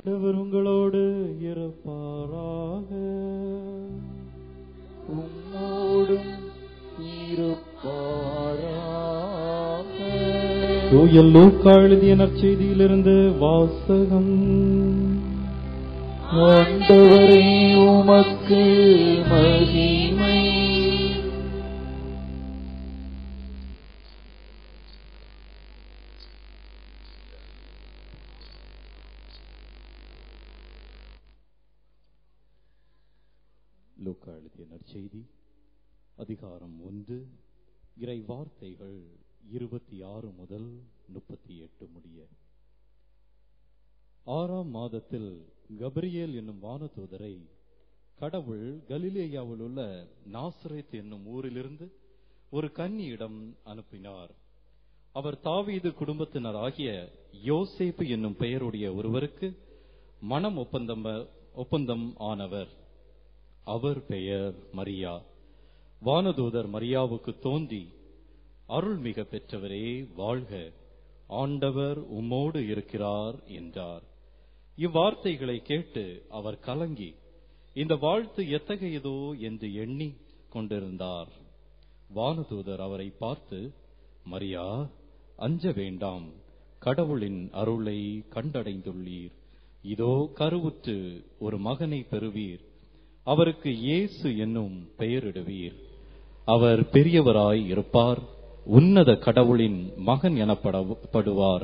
ஆண்டவர் உங்களோடு இருப்பாராக உம்மோடும் இருப்பாராக தூய லூக்கா எழுதிய நற்செய்தியிலிருந்து வாசகம் ஆண்டவரே உமக்கு மகிமை லூக்கா எழுதிய நற்செய்தி அதிகாரம் ஒன்று இறை வார்த்தைகள் இருபத்தி ஆறு முதல் முப்பத்தி எட்டு முடிய ஆறாம் மாதத்தில் கபிரியேல் என்னும் வானதூதரை கடவுள் கலிலேயாவில் உள்ள நாசரேத் என்னும் ஊரிலிருந்து ஒரு கன்னியிடம் அனுப்பினார் அவர் தாவீது குடும்பத்தினராகிய யோசேப்பு என்னும் பெயருடைய ஒருவருக்கு மனம் ஒப்பந்தம் ஒப்பந்தம் ஆனவர் அவர் பெயர் மரியா வானதூதர் மரியாவுக்கு தோன்றி அருள்மிக பெற்றவரே வாழ்க ஆண்டவர் உம்மோடு இருக்கிறார் என்றார் இவ்வார்த்தைகளை கேட்டு அவர் கலங்கி இந்த வாழ்த்து எத்தகையதோ என்று எண்ணி கொண்டிருந்தார் வானதூதர் அவரை பார்த்து மரியா அஞ்ச வேண்டாம் கடவுளின் அருளை கண்டடைந்துள்ளீர் இதோ கருவுற்று ஒரு மகனை பெறுவீர் அவருக்கு இயேசு என்னும் பெயரிடுவீர் அவர் பெரியவராய் இருப்பார் உன்னத கடவுளின் மகன் எனப்படுவார்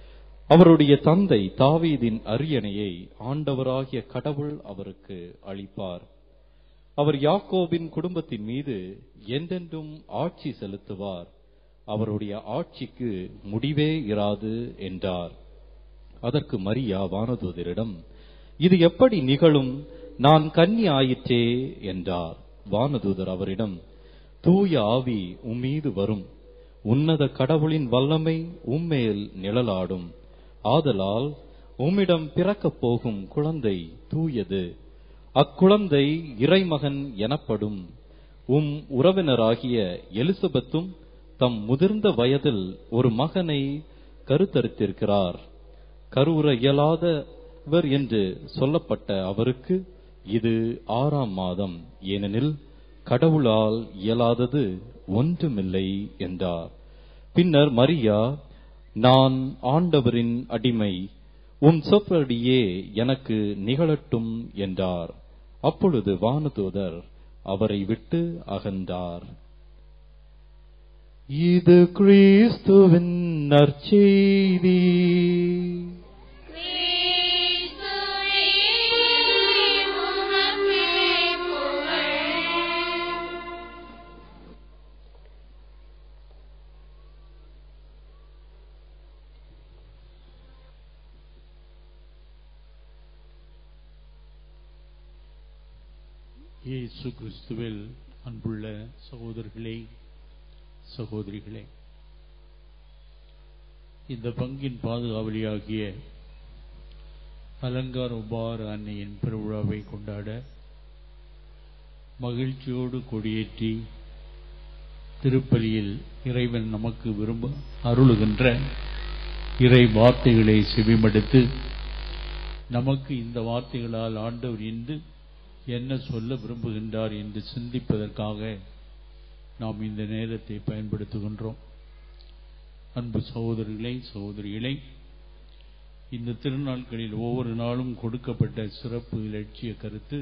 அவருடைய தந்தை தாவீதின் அரியணையை ஆண்டவராகிய கடவுள் அவருக்கு அளிப்பார் அவர் யாக்கோபின் குடும்பத்தின் மீது என்றென்றும் ஆட்சி செலுத்துவார் அவருடைய ஆட்சிக்கு முடிவே இராது என்றார் அதற்கு மரியா வானதூதரிடம் இது எப்படி நிகழும் நான் கன்னி ஆயிற்றே என்றார் வானதூதர் அவரிடம் தூய ஆவி உம்மீது வரும் உன்னத கடவுளின் வல்லமை உம்மேல் நிழலாடும் ஆதலால் உம்மிடம் பிறக்கப் போகும் குழந்தை தூயது அக்குழந்தை இறைமகன் எனப்படும் உம் உறவினராகிய எலிசபெத்தும் தம் முதிர்ந்த வயதில் ஒரு மகனை கருத்தரித்திருக்கிறார் கருவுற இயலாதவர் என்று சொல்லப்பட்ட அவருக்கு இது ஆறாம் மாதம் ஏனெனில் கடவுளால் இயலாதது ஒன்றுமில்லை என்றார் பின்னர் மரியா நான் ஆண்டவரின் அடிமை உம் சொற்படியே எனக்கு நிகழட்டும் என்றார் அப்பொழுது வானதூதர் அவரை விட்டு அகன்றார் இது கிறிஸ்துவின் நற்செய்தி இயேசு கிறிஸ்துவில் அன்புள்ள சகோதரர்களே சகோதரிகளே இந்த பங்கின் பாதுகாவலியாகிய அலங்கார உபார அன்னையின் பெருவிழாவை கொண்டாட மகிழ்ச்சியோடு கொடியேற்றி திருப்பலியில் இறைவன் நமக்கு விரும்ப அருளுகின்ற இறை வார்த்தைகளை செவிமடுத்து நமக்கு இந்த வார்த்தைகளால் ஆண்டவர் இன்று என்ன சொல்ல விரும்புகின்றார் என்று சிந்திப்பதற்காக நாம் இந்த நேரத்தை பயன்படுத்துகின்றோம் அன்பு சகோதரர்களே சகோதரிகளே இந்த திருநாட்களில் ஒவ்வொரு நாளும் கொடுக்கப்பட்ட சிறப்பு இலட்சிய கருத்து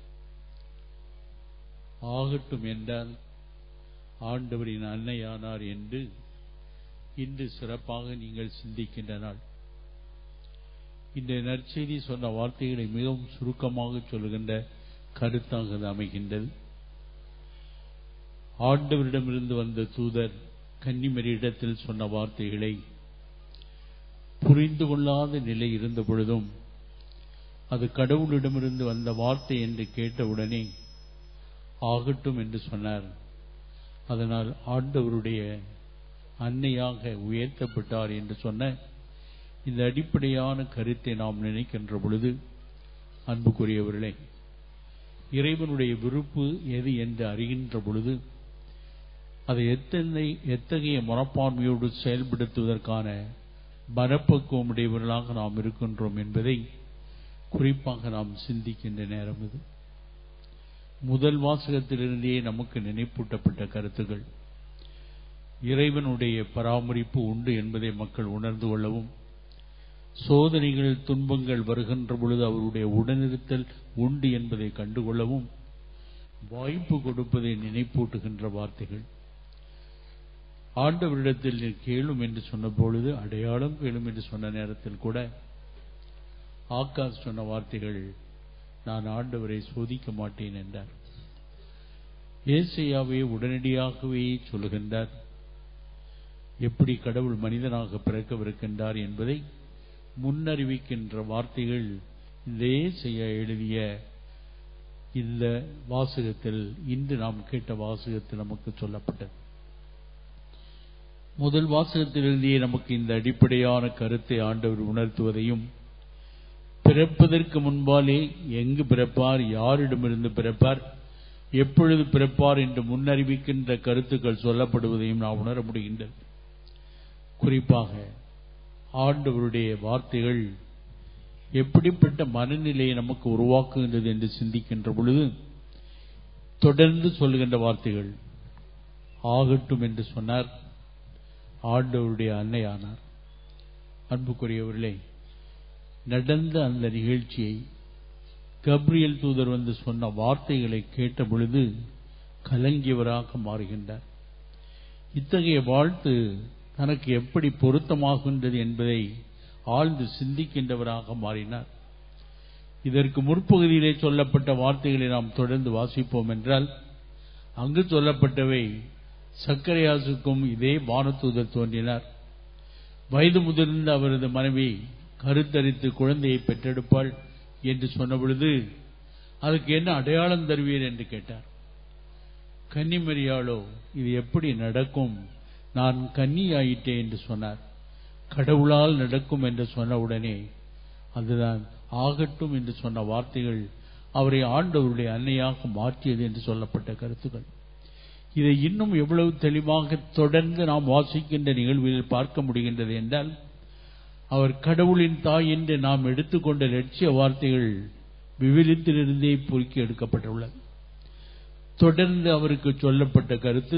ஆகட்டும் என்றால் ஆண்டவரின் அன்னையானார் என்று இன்று சிறப்பாக நீங்கள் சிந்திக்கின்ற நாள் இந்த நற்செய்தி சொன்ன வார்த்தைகளை மிகவும் சுருக்கமாக சொல்லுகின்ற கருத்தாக அது அமைகின்றது ஆண்டவரிடமிருந்து வந்த தூதர் கன்னிமரியிடத்தில் சொன்ன வார்த்தைகளை புரிந்து கொள்ளாத நிலை இருந்த பொழுதும் அது கடவுளிடமிருந்து வந்த வார்த்தை என்று கேட்டவுடனே ஆகட்டும் என்று சொன்னார் அதனால் ஆண்டவருடைய அன்னையாக உயர்த்தப்பட்டார் என்று சொன்ன இந்த அடிப்படையான கருத்தை நாம் நினைக்கின்ற பொழுது அன்புக்குரியவர்களே இறைவனுடைய விருப்பு எது என்று அறிகின்ற பொழுது அதை எத்தனை எத்தகைய மனப்பான்மையோடு செயல்படுத்துவதற்கான மனப்பக்குவம் உடையவர்களாக நாம் இருக்கின்றோம் என்பதை குறிப்பாக நாம் சிந்திக்கின்ற நேரம் இது முதல் வாசகத்திலிருந்தே நமக்கு நினைப்பூட்டப்பட்ட கருத்துகள் இறைவனுடைய பராமரிப்பு உண்டு என்பதை மக்கள் உணர்ந்து கொள்ளவும் சோதனைகள் துன்பங்கள் வருகின்ற பொழுது அவருடைய உடனிருத்தல் உண்டு என்பதை கண்டுகொள்ளவும் வாய்ப்பு கொடுப்பதை நினைப்பூட்டுகின்ற வார்த்தைகள் ஆண்டவரிடத்தில் நீர் கேளும் என்று சொன்ன பொழுது அடையாளம் கேளும் என்று சொன்ன நேரத்தில் கூட ஆகாஷ் சொன்ன வார்த்தைகள் நான் ஆண்டவரை சோதிக்க மாட்டேன் என்றார் ஏசையாவே உடனடியாகவே சொல்லுகின்றார் எப்படி கடவுள் மனிதனாக பிறக்கவிருக்கின்றார் என்பதை முன்னறிவிக்கின்ற வார்த்தைகள் இந்த ஏசையா எழுதிய இந்த வாசகத்தில் இன்று நாம் கேட்ட வாசகத்தில் நமக்கு சொல்லப்பட்டது முதல் வாசகத்திலிருந்தே நமக்கு இந்த அடிப்படையான கருத்தை ஆண்டவர் உணர்த்துவதையும் பிறப்பதற்கு முன்பாலே எங்கு பிறப்பார் யாரிடமிருந்து பிறப்பார் எப்பொழுது பிறப்பார் என்று முன்னறிவிக்கின்ற கருத்துக்கள் சொல்லப்படுவதையும் நாம் உணர முடிகின்றது குறிப்பாக ஆண்டவருடைய வார்த்தைகள் எப்படிப்பட்ட மனநிலையை நமக்கு உருவாக்குகின்றது என்று சிந்திக்கின்ற பொழுது தொடர்ந்து சொல்லுகின்ற வார்த்தைகள் ஆகட்டும் என்று சொன்னார் ஆண்டவருடைய அன்னையானார் அன்புக்குரியவர்களே நடந்த அந்த நிகழ்ச்சியை கப்ரியல் தூதர் வந்து சொன்ன வார்த்தைகளை கேட்ட பொழுது கலங்கியவராக மாறுகின்றார் இத்தகைய வாழ்த்து தனக்கு எப்படி பொருத்தமாகின்றது என்பதை ஆழ்ந்து சிந்திக்கின்றவராக மாறினார் இதற்கு முற்பகுதியிலே சொல்லப்பட்ட வார்த்தைகளை நாம் தொடர்ந்து வாசிப்போம் என்றால் அங்கு சொல்லப்பட்டவை சக்கரையாசுக்கும் இதே வானத்தூதர் தோன்றினார் வயது முதிர்ந்த அவரது மனைவி கருத்தரித்து குழந்தையை பெற்றெடுப்பாள் என்று சொன்ன பொழுது அதுக்கு என்ன அடையாளம் தருவீர் என்று கேட்டார் கன்னிமரியாளோ இது எப்படி நடக்கும் நான் கன்னியாயிட்டேன் என்று சொன்னார் கடவுளால் நடக்கும் என்று சொன்ன உடனே அதுதான் ஆகட்டும் என்று சொன்ன வார்த்தைகள் அவரை ஆண்டவருடைய அன்னையாக மாற்றியது என்று சொல்லப்பட்ட கருத்துக்கள் இதை இன்னும் எவ்வளவு தெளிவாக தொடர்ந்து நாம் வாசிக்கின்ற நிகழ்வுகளில் பார்க்க முடிகின்றது என்றால் அவர் கடவுளின் தாய் என்று நாம் எடுத்துக்கொண்ட லட்சிய வார்த்தைகள் விவிலியத்திலிருந்தே பொறுக்கி எடுக்கப்பட்டுள்ளது தொடர்ந்து அவருக்கு சொல்லப்பட்ட கருத்து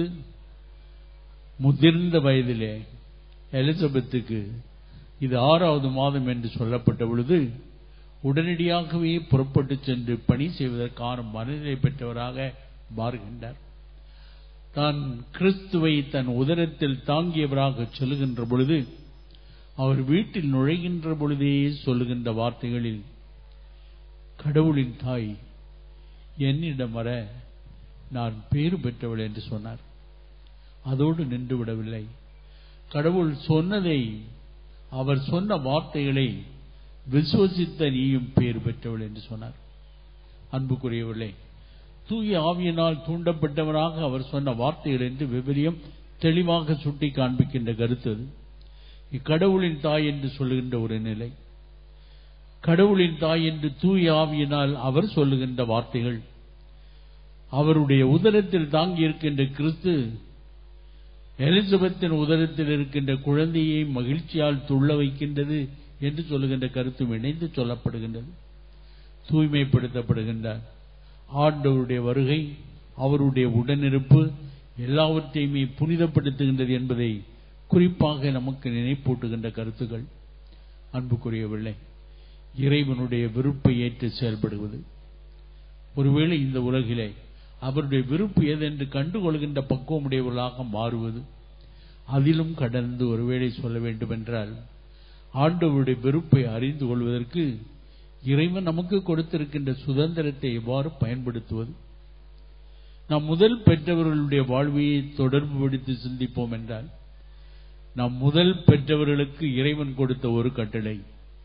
முதிர்ந்த வயதிலே எலிசபெத்துக்கு இது ஆறாவது மாதம் என்று சொல்லப்பட்ட பொழுது உடனடியாகவே புறப்பட்டு சென்று பணி செய்வதற்கான மனநிலை பெற்றவராக மாறுகின்றார் தான் கிறிஸ்துவை தன் உதரத்தில் தாங்கியவராக சொல்லுகின்ற பொழுது அவர் வீட்டில் நுழைகின்ற பொழுதே சொல்லுகின்ற வார்த்தைகளில் கடவுளின் தாய் என்னிடம் வர நான் பேறு பெற்றவள் என்று சொன்னார் அதோடு நின்று விடவில்லை கடவுள் சொன்னதை அவர் சொன்ன வார்த்தைகளை விசுவசித்த நீயும் பேறு பெற்றவள் என்று சொன்னார் அன்புக்குரியவர்களே தூய ஆவியினால் தூண்டப்பட்டவராக அவர் சொன்ன வார்த்தைகள் என்று விபரியம் தெளிவாக சுட்டி காண்பிக்கின்ற கருத்து அது இக்கடவுளின் தாய் என்று சொல்லுகின்ற ஒரு நிலை கடவுளின் தாய் என்று தூய ஆவியினால் அவர் சொல்லுகின்ற வார்த்தைகள் அவருடைய உதரத்தில் தாங்கி இருக்கின்ற கிறிஸ்து எலிசபெத்தின் உதரத்தில் இருக்கின்ற குழந்தையை மகிழ்ச்சியால் துள்ள வைக்கின்றது என்று சொல்லுகின்ற கருத்தும் இணைந்து சொல்லப்படுகின்றது தூய்மைப்படுத்தப்படுகின்றார் ஆண்டவருடைய வருகை அவருடைய உடனிருப்பு எல்லாவற்றையுமே புனிதப்படுத்துகின்றது என்பதை குறிப்பாக நமக்கு நினைப்பூட்டுகின்ற கருத்துக்கள் அன்புக்குரியவில்லை இறைவனுடைய விருப்பை ஏற்று செயல்படுவது ஒருவேளை இந்த உலகிலே அவருடைய விருப்பு எதென்று கண்டுகொள்கின்ற பக்குவமுடையவர்களாக மாறுவது அதிலும் கடந்து ஒருவேளை சொல்ல வேண்டுமென்றால் ஆண்டவருடைய விருப்பை அறிந்து கொள்வதற்கு இறைவன் நமக்கு கொடுத்திருக்கின்ற சுதந்திரத்தை எவ்வாறு பயன்படுத்துவது நாம் முதல் பெற்றவர்களுடைய வாழ்வையை தொடர்புபடுத்தி சிந்திப்போம் என்றால் நாம் முதல் பெற்றவர்களுக்கு இறைவன் கொடுத்த ஒரு கட்டளை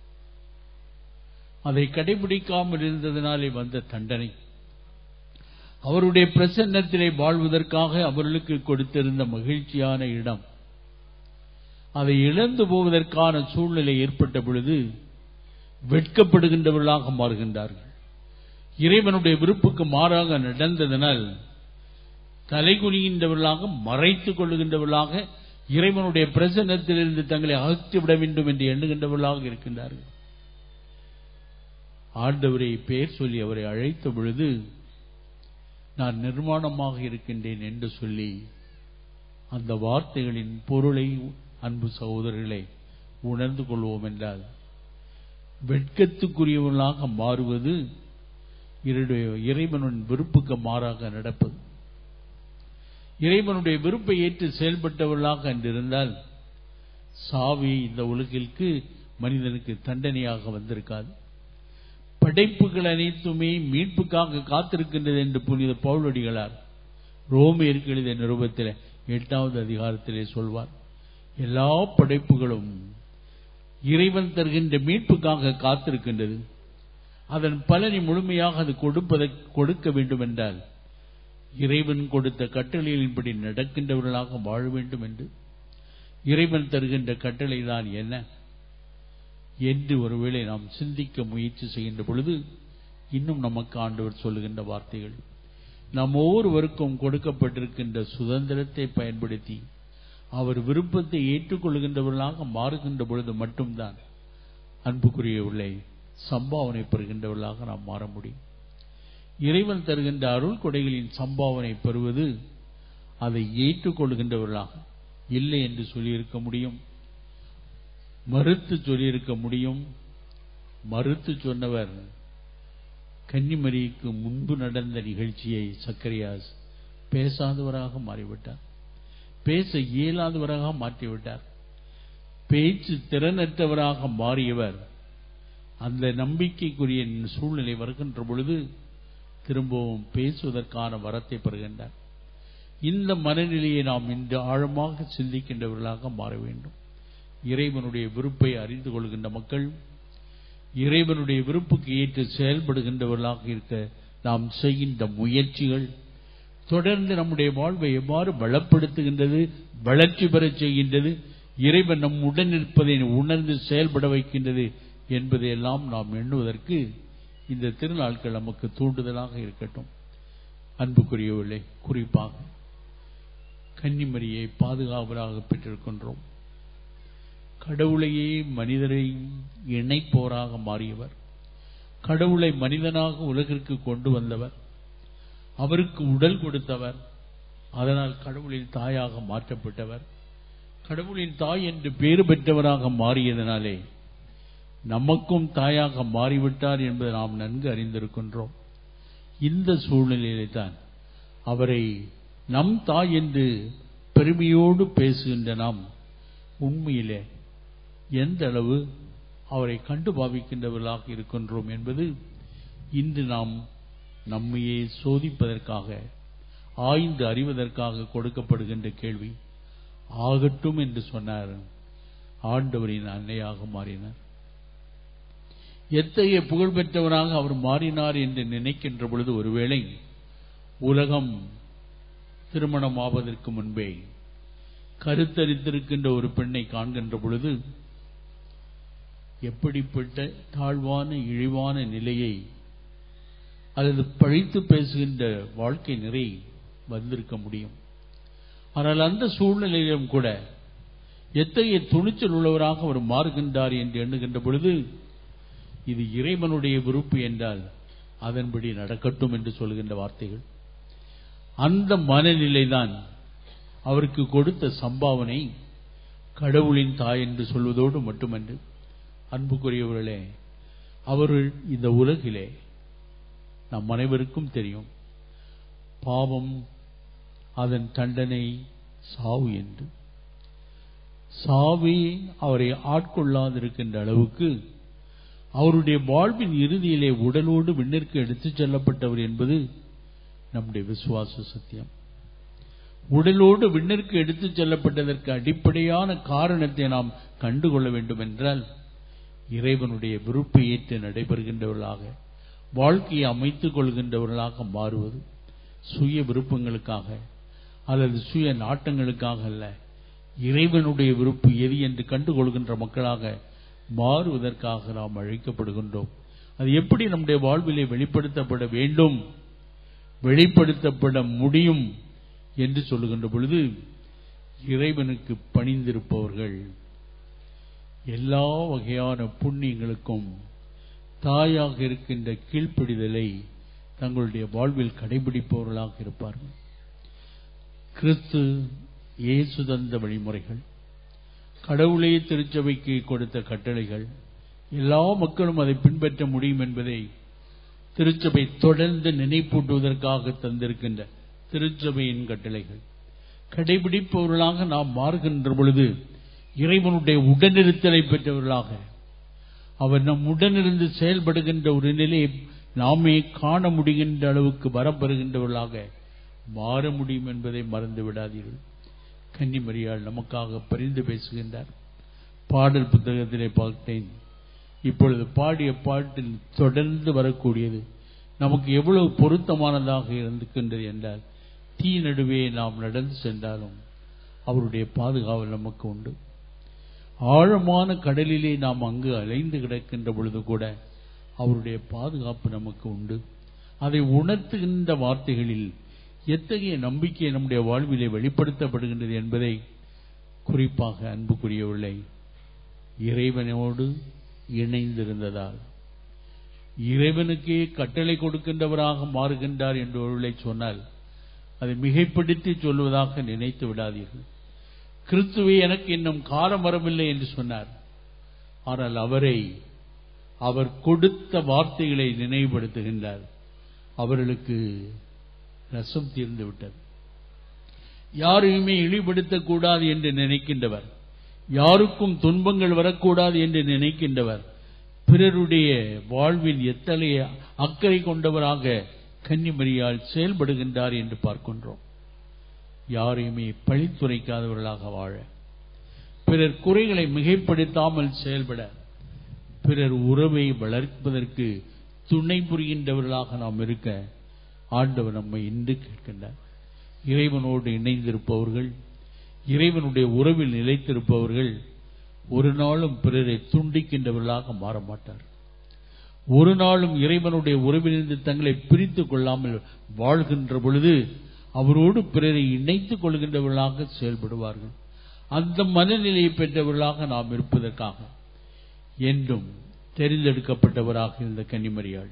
அதை கடைபிடிக்காமல் இருந்ததினாலே வந்த தண்டனை அவருடைய பிரசன்னத்திலே வாழ்வதற்காக அவர்களுக்கு கொடுத்திருந்த மகிழ்ச்சியான இடம் அதை இழந்து போவதற்கான சூழ்நிலை ஏற்பட்ட பொழுது வெட்கப்படுகின்றவர்களாக மாறுகின்றார்கள் இறைவனுடைய விருப்புக்கு மாறாக நடந்ததனால் தலைகுனிகின்றவர்களாக மறைத்துக் கொள்ளுகின்றவர்களாக இறைவனுடைய பிரசன்னத்திலிருந்து தங்களை அகற்றிவிட வேண்டும் என்று எண்ணுகின்றவர்களாக இருக்கின்றார்கள் ஆண்டவரை பெயர் சொல்லி அவரை அழைத்த பொழுது நான் நிர்மாணமாக இருக்கின்றேன் என்று சொல்லி அந்த வார்த்தைகளின் பொருளை அன்பு சகோதரர்களை உணர்ந்து கொள்வோம் என்றால் வெட்கத்துக்குரியவர்களாக மாறுவது இவருடைய இறைவனின் விருப்புக்கு மாறாக நடப்பது இறைவனுடைய விருப்பை ஏற்று செயல்பட்டவர்களாக அன்றிருந்தால் சாவி இந்த உலகிற்கு மனிதனுக்கு தண்டனையாக வந்திருக்காது படைப்புகள் அனைத்துமே மீட்புக்காக காத்திருக்கின்றது என்று புனித பவுலடிகளார் ரோமியருக்கு எழுதிய நிருபத்தில் எட்டாவது அதிகாரத்திலே சொல்வார் எல்லா படைப்புகளும் இறைவன் தருகின்ற மீட்புக்காக காத்திருக்கின்றது அதன் பலனை முழுமையாக அது கொடுப்பதை கொடுக்க வேண்டும் என்றால் இறைவன் கொடுத்த கட்டளைகளின்படி நடக்கின்றவர்களாக வாழ வேண்டும் என்று இறைவன் தருகின்ற கட்டளை தான் என்ன என்று ஒருவேளை நாம் சிந்திக்க முயற்சி செய்கின்ற பொழுது இன்னும் நமக்கு ஆண்டவர் சொல்லுகின்ற வார்த்தைகள் நம் ஒவ்வொருவருக்கும் கொடுக்கப்பட்டிருக்கின்ற சுதந்திரத்தை பயன்படுத்தி அவர் விருப்பத்தை ஏற்றுக்கொள்கின்றவர்களாக மாறுகின்ற பொழுது மட்டும்தான் அன்புக்குரியவர்களை சம்பாவனை பெறுகின்றவர்களாக நாம் மாற முடியும் இறைவன் தருகின்ற அருள் கொடைகளின் சம்பாவனை பெறுவது அதை ஏற்றுக்கொள்கின்றவர்களாக இல்லை என்று சொல்லியிருக்க முடியும் மறுத்து சொல்லியிருக்க முடியும் மறுத்து சொன்னவர் கன்னிமரிக்கு முன்பு நடந்த நிகழ்ச்சியை சக்கரியாஸ் பேசாதவராக மாறிவிட்டார் பேச இயலாதவராக மாற்றிவிட்டார் பேச்சு திறனற்றவராக மாறியவர் அந்த நம்பிக்கைக்குரிய சூழ்நிலை வருகின்ற பொழுது திரும்பவும் பேசுவதற்கான வரத்தை பெறுகின்றார் இந்த மனநிலையை நாம் இன்று ஆழமாக சிந்திக்கின்றவர்களாக மாற வேண்டும் இறைவனுடைய விருப்பை அறிந்து கொள்கின்ற மக்கள் இறைவனுடைய விருப்புக்கு ஏற்று செயல்படுகின்றவர்களாக இருக்க நாம் செய்கின்ற முயற்சிகள் தொடர்ந்து நம்முடைய வாழ்வை எவ்வாறு பலப்படுத்துகின்றது வளர்ச்சி பெறச் செய்கின்றது இறைவன் நம் உடன் இருப்பதை உணர்ந்து செயல்பட வைக்கின்றது என்பதையெல்லாம் நாம் எண்ணுவதற்கு இந்த திருநாட்கள் நமக்கு தூண்டுதலாக இருக்கட்டும் அன்புக்குரியவர்களே குறிப்பாக கன்னிமரியை பாதுகாவலாக பெற்றிருக்கின்றோம் கடவுளையே மனிதரை இணைப்போராக மாறியவர் கடவுளை மனிதனாக உலகிற்கு கொண்டு வந்தவர் அவருக்கு உடல் கொடுத்தவர் அதனால் கடவுளின் தாயாக மாற்றப்பட்டவர் கடவுளின் தாய் என்று பேறு பெற்றவராக மாறியதனாலே நமக்கும் தாயாக மாறிவிட்டார் என்பதை நாம் நன்கு அறிந்திருக்கின்றோம் இந்த சூழ்நிலையிலே தான் அவரை நம் தாய் என்று பெருமையோடு பேசுகின்ற நாம் உண்மையிலே எந்த அளவு அவரை கண்டு பாவிக்கின்றவர்களாக இருக்கின்றோம் என்பது இன்று நாம் நம்மையே சோதிப்பதற்காக ஆய்ந்து அறிவதற்காக கொடுக்கப்படுகின்ற கேள்வி ஆகட்டும் என்று சொன்னார் ஆண்டவரின் அன்னையாக மாறினார் எத்தகைய புகழ் பெற்றவராக அவர் மாறினார் என்று நினைக்கின்ற பொழுது ஒருவேளை உலகம் திருமணம் ஆவதற்கு முன்பே கருத்தரித்திருக்கின்ற ஒரு பெண்ணை காண்கின்ற பொழுது எப்படிப்பட்ட தாழ்வான இழிவான நிலையை அல்லது பழித்து பேசுகின்ற வாழ்க்கை நிறை வந்திருக்க முடியும் ஆனால் அந்த சூழ்நிலையிலும் கூட எத்தகைய துணிச்சல் உள்ளவராக அவர் மாறுகின்றார் என்று எண்ணுகின்ற பொழுது இது இறைவனுடைய விருப்பு என்றால் அதன்படி நடக்கட்டும் என்று சொல்கின்ற வார்த்தைகள் அந்த மனநிலைதான் அவருக்கு கொடுத்த சம்பாவனை கடவுளின் தாய் என்று சொல்வதோடு மட்டுமன்று அன்புக்குரியவர்களே அவர்கள் இந்த உலகிலே நம் அனைவருக்கும் தெரியும் பாவம் அதன் தண்டனை சாவு என்று சாவி அவரை ஆட்கொள்ளாதிருக்கின்ற அளவுக்கு அவருடைய வாழ்வின் இறுதியிலே உடலோடு விண்ணிற்கு எடுத்துச் செல்லப்பட்டவர் என்பது நம்முடைய விசுவாச சத்தியம் உடலோடு விண்ணிற்கு எடுத்துச் செல்லப்பட்டதற்கு அடிப்படையான காரணத்தை நாம் கண்டுகொள்ள வேண்டும் என்றால் இறைவனுடைய விருப்பை ஏற்று நடைபெறுகின்றவர்களாக வாழ்க்கையை அமைத்துக் கொள்கின்றவர்களாக மாறுவது சுய விருப்பங்களுக்காக அல்லது சுய நாட்டங்களுக்காக அல்ல இறைவனுடைய விருப்பு எது என்று கண்டுகொள்கின்ற மக்களாக மாறுவதற்காக நாம் அழைக்கப்படுகின்றோம் அது எப்படி நம்முடைய வாழ்விலே வெளிப்படுத்தப்பட வேண்டும் வெளிப்படுத்தப்பட முடியும் என்று சொல்லுகின்ற பொழுது இறைவனுக்கு பணிந்திருப்பவர்கள் எல்லா வகையான புண்ணியங்களுக்கும் தாயாக இருக்கின்ற கீழ்ப்படிதலை தங்களுடைய வாழ்வில் கடைபிடிப்பவர்களாக இருப்பார்கள் கிறிஸ்து இயேசு தந்த வழிமுறைகள் கடவுளே திருச்சபைக்கு கொடுத்த கட்டளைகள் எல்லா மக்களும் அதை பின்பற்ற முடியும் என்பதை திருச்சபை தொடர்ந்து நினைப்பூட்டுவதற்காக தந்திருக்கின்ற திருச்சபையின் கட்டளைகள் கடைபிடிப்பவர்களாக நாம் மாறுகின்ற பொழுது இறைவனுடைய உடனிருத்தலை பெற்றவர்களாக அவர் நம் உடனிருந்து செயல்படுகின்ற ஒரு நிலையை நாமே காண முடிகின்ற அளவுக்கு வரப்பெறுகின்றவர்களாக மாற முடியும் என்பதை மறந்து விடாதீர்கள் கன்னிமரியாள் நமக்காக பரிந்து பேசுகின்றார் பாடல் புத்தகத்திலே பார்த்தேன் இப்பொழுது பாடிய பாட்டில் தொடர்ந்து வரக்கூடியது நமக்கு எவ்வளவு பொருத்தமானதாக இருக்கின்றது என்றால் தீ நடுவே நாம் நடந்து சென்றாலும் அவருடைய பாதுகாவல் நமக்கு உண்டு ஆழமான கடலிலே நாம் அங்கு அலைந்து கிடக்கின்ற பொழுது கூட அவருடைய பாதுகாப்பு நமக்கு உண்டு அதை உணர்த்துகின்ற வார்த்தைகளில் எத்தகைய நம்பிக்கை நம்முடைய வாழ்விலே வெளிப்படுத்தப்படுகின்றது என்பதை குறிப்பாக அன்புக்குரியவில்லை இறைவனோடு இணைந்திருந்ததால் இறைவனுக்கே கட்டளை கொடுக்கின்றவராக மாறுகின்றார் என்று ஒருவரை சொன்னால் அதை மிகைப்படுத்தி சொல்வதாக நினைத்து விடாதீர்கள் கிறிஸ்துவே எனக்கு இன்னும் காலம் வரவில்லை என்று சொன்னார் ஆனால் அவரை அவர் கொடுத்த வார்த்தைகளை நினைவுபடுத்துகின்றார் அவர்களுக்கு ரசம் தீர்ந்து விட்டது யாரையுமே இழிபடுத்தக் கூடாது என்று நினைக்கின்றவர் யாருக்கும் துன்பங்கள் வரக்கூடாது என்று நினைக்கின்றவர் பிறருடைய வாழ்வில் எத்தகைய அக்கறை கொண்டவராக கன்னிமரியால் செயல்படுகின்றார் என்று பார்க்கின்றோம் யாரையுமே பழித்துரைக்காதவர்களாக வாழ பிறர் குறைகளை மிகைப்படுத்தாமல் செயல்பட பிறர் உறவை வளர்ப்பதற்கு துணை புரிகின்றவர்களாக நாம் இருக்க ஆண்டவர் நம்மை இன்று கேட்கின்றார் இறைவனோடு இணைந்திருப்பவர்கள் இறைவனுடைய உறவில் நிலைத்திருப்பவர்கள் ஒரு நாளும் பிறரை துண்டிக்கின்றவர்களாக மாற மாட்டார் ஒரு நாளும் இறைவனுடைய உறவிலிருந்து தங்களை பிரித்துக் கொள்ளாமல் வாழ்கின்ற பொழுது அவரோடு பிறரை இணைத்துக் கொள்கின்றவர்களாக செயல்படுவார்கள் அந்த மனநிலையை பெற்றவர்களாக நாம் இருப்பதற்காக என்றும் தெரிந்தெடுக்கப்பட்டவராக இருந்த கன்னிமரியாள்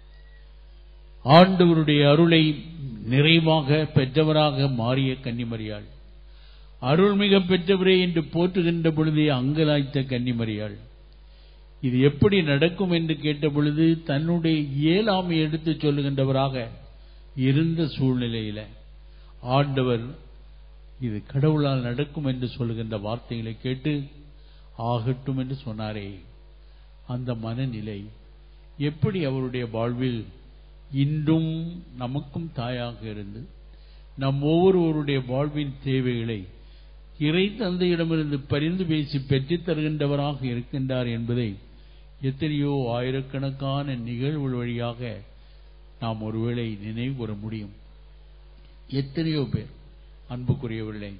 ஆண்டவருடைய அருளை நிறைவாக பெற்றவராக மாறிய கன்னிமரியாள் அருள்மிக பெற்றவரே என்று போற்றுகின்ற பொழுதே அங்கலாய்த்த கன்னிமரியாள் இது எப்படி நடக்கும் என்று கேட்ட பொழுது தன்னுடைய இயலாமை எடுத்துச் சொல்லுகின்றவராக இருந்த சூழ்நிலையில ஆண்டவர் இது கடவுளால் நடக்கும் என்று சொல்லுகின்ற வார்த்தைகளை கேட்டு ஆகட்டும் என்று சொன்னாரே அந்த மனநிலை எப்படி அவருடைய வாழ்வில் இன்றும் நமக்கும் தாயாக இருந்து நம் ஒவ்வொருவருடைய வாழ்வின் தேவைகளை இறை தந்தையிடமிருந்து பரிந்து பேசி பெற்றுத் தருகின்றவராக இருக்கின்றார் என்பதை எத்தனையோ ஆயிரக்கணக்கான நிகழ்வுகள் வழியாக நாம் ஒருவேளை நினைவு கூற முடியும் எத்தனையோ பேர் அன்புக்குரியவர்களே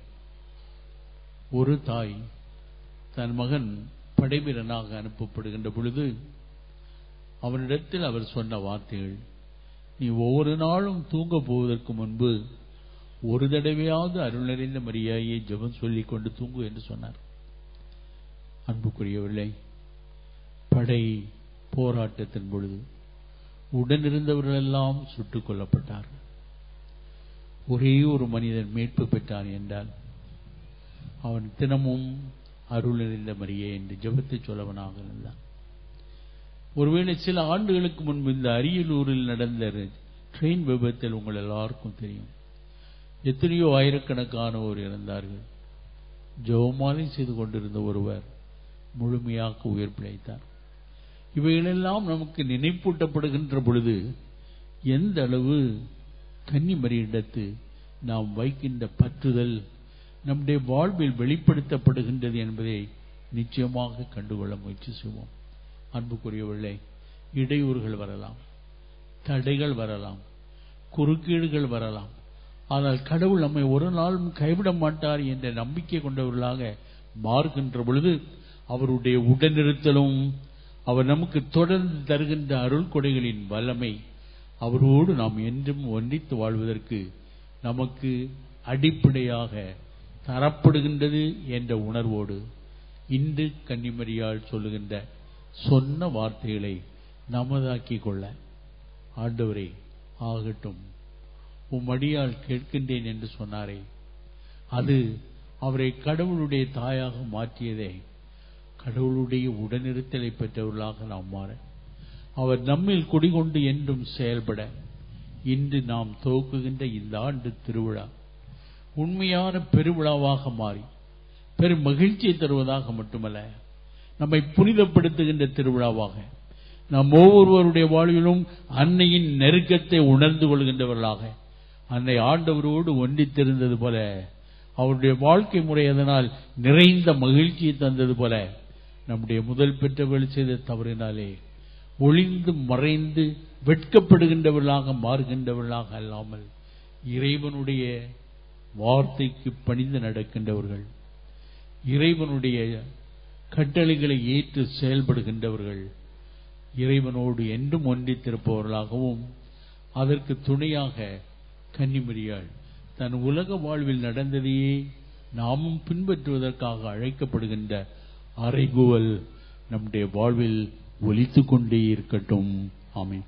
ஒரு தாய் தன் மகன் படைவீரனாக அனுப்பப்படுகின்ற பொழுது அவனிடத்தில் அவர் சொன்ன வார்த்தைகள் நீ ஒவ்வொரு நாளும் தூங்க போவதற்கு முன்பு ஒரு தடவையாவது அருள் நிறைந்த மரியாயை ஜெபம் சொல்லிக் கொண்டு தூங்கு என்று சொன்னார் அன்புக்குரியவில்லை படை போராட்டத்தின் பொழுது உடனிருந்தவர்களெல்லாம் சுட்டுக் கொல்லப்பட்டார்கள் ஒரே ஒரு மனிதன் மீட்பு பெற்றான் என்றால் அவன் தினமும் அருள் நிறைந்த மரியே என்று ஜெபத்தை சொல்லவனாக இருந்தான் ஒருவேளை சில ஆண்டுகளுக்கு முன்பு இந்த அரியலூரில் நடந்த ட்ரெயின் விபத்தில் உங்கள் எல்லாருக்கும் தெரியும் எத்தனையோ ஆயிரக்கணக்கானோர் இறந்தார்கள் ஜெபமாலை செய்து கொண்டிருந்த ஒருவர் முழுமையாக உயிர் பிழைத்தார் இவைகளெல்லாம் நமக்கு நினைப்பூட்டப்படுகின்ற பொழுது எந்த அளவு கன்னிமரியிடத்து நாம் வைக்கின்ற பற்றுதல் நம்முடைய வாழ்வில் வெளிப்படுத்தப்படுகின்றது என்பதை நிச்சயமாக கண்டுகொள்ள முயற்சி செய்வோம் அன்புக்குரியவர்களே இடையூறுகள் வரலாம் தடைகள் வரலாம் குறுக்கீடுகள் வரலாம் ஆனால் கடவுள் நம்மை ஒரு நாளும் கைவிட மாட்டார் என்ற நம்பிக்கை கொண்டவர்களாக மாறுகின்ற பொழுது அவருடைய உடனிருத்தலும் அவர் நமக்கு தொடர்ந்து தருகின்ற அருள் கொடைகளின் வல்லமை அவரோடு நாம் என்றும் ஒன்றித்து வாழ்வதற்கு நமக்கு அடிப்படையாக தரப்படுகின்றது என்ற உணர்வோடு இன்று கன்னிமரியால் சொல்லுகின்ற சொன்ன வார்த்தைகளை நமதாக்கிக் கொள்ள ஆண்டவரே ஆகட்டும் உம் அடியால் கேட்கின்றேன் என்று சொன்னாரே அது அவரை கடவுளுடைய தாயாக மாற்றியதே கடவுளுடைய உடனிருத்தலை பெற்றவர்களாக நாம் மாற அவர் நம்மில் குடிகொண்டு என்றும் செயல்பட இன்று நாம் துவக்குகின்ற இந்த ஆண்டு திருவிழா உண்மையான பெருவிழாவாக மாறி பெரும் மகிழ்ச்சியை தருவதாக மட்டுமல்ல நம்மை புனிதப்படுத்துகின்ற திருவிழாவாக நாம் ஒவ்வொருவருடைய வாழ்விலும் அன்னையின் நெருக்கத்தை உணர்ந்து கொள்கின்றவர்களாக அன்னை ஆண்டவரோடு ஒன்றித்திருந்தது போல அவருடைய வாழ்க்கை முறை அதனால் நிறைந்த மகிழ்ச்சியை தந்தது போல நம்முடைய முதல் பெற்றவர்கள் செய்த தவறினாலே ஒளிந்து மறைந்து வெட்கப்படுகின்றவர்களாக மாறுகின்றவர்களாக அல்லாமல் இறைவனுடைய வார்த்தைக்கு பணிந்து நடக்கின்றவர்கள் இறைவனுடைய கட்டளைகளை ஏற்று செயல்படுகின்றவர்கள் இறைவனோடு என்றும் ஒன்றித்திருப்பவர்களாகவும் அதற்கு துணையாக கன்னிமரியாள் தன் உலக வாழ்வில் நடந்ததையே நாமும் பின்பற்றுவதற்காக அழைக்கப்படுகின்ற அறைகூவல் நம்முடைய வாழ்வில் ஒலித்துக் கொண்டே இருக்கட்டும் ஆமென்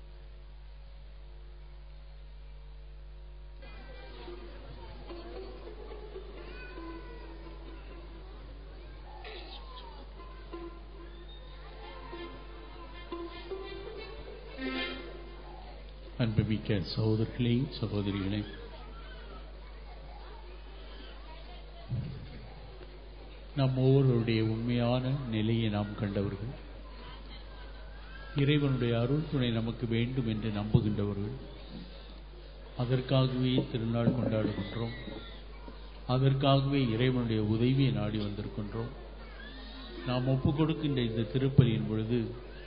அன்புமிக்க சகோதரர்களே சகோதரிகளே நம் ஒவ்வொருவருடைய உண்மையான நிலையை நாம் கண்டவர்கள் இறைவனுடைய அருள் துணை நமக்கு வேண்டும் என்று நம்புகின்றவர்கள் அதற்காகவே திருநாள் கொண்டாடுகின்றோம் அதற்காகவே இறைவனுடைய உதவியை நாடி வந்திருக்கின்றோம் நாம் ஒப்புக் கொடுக்கின்ற இந்த திருப்பலியின் பொழுது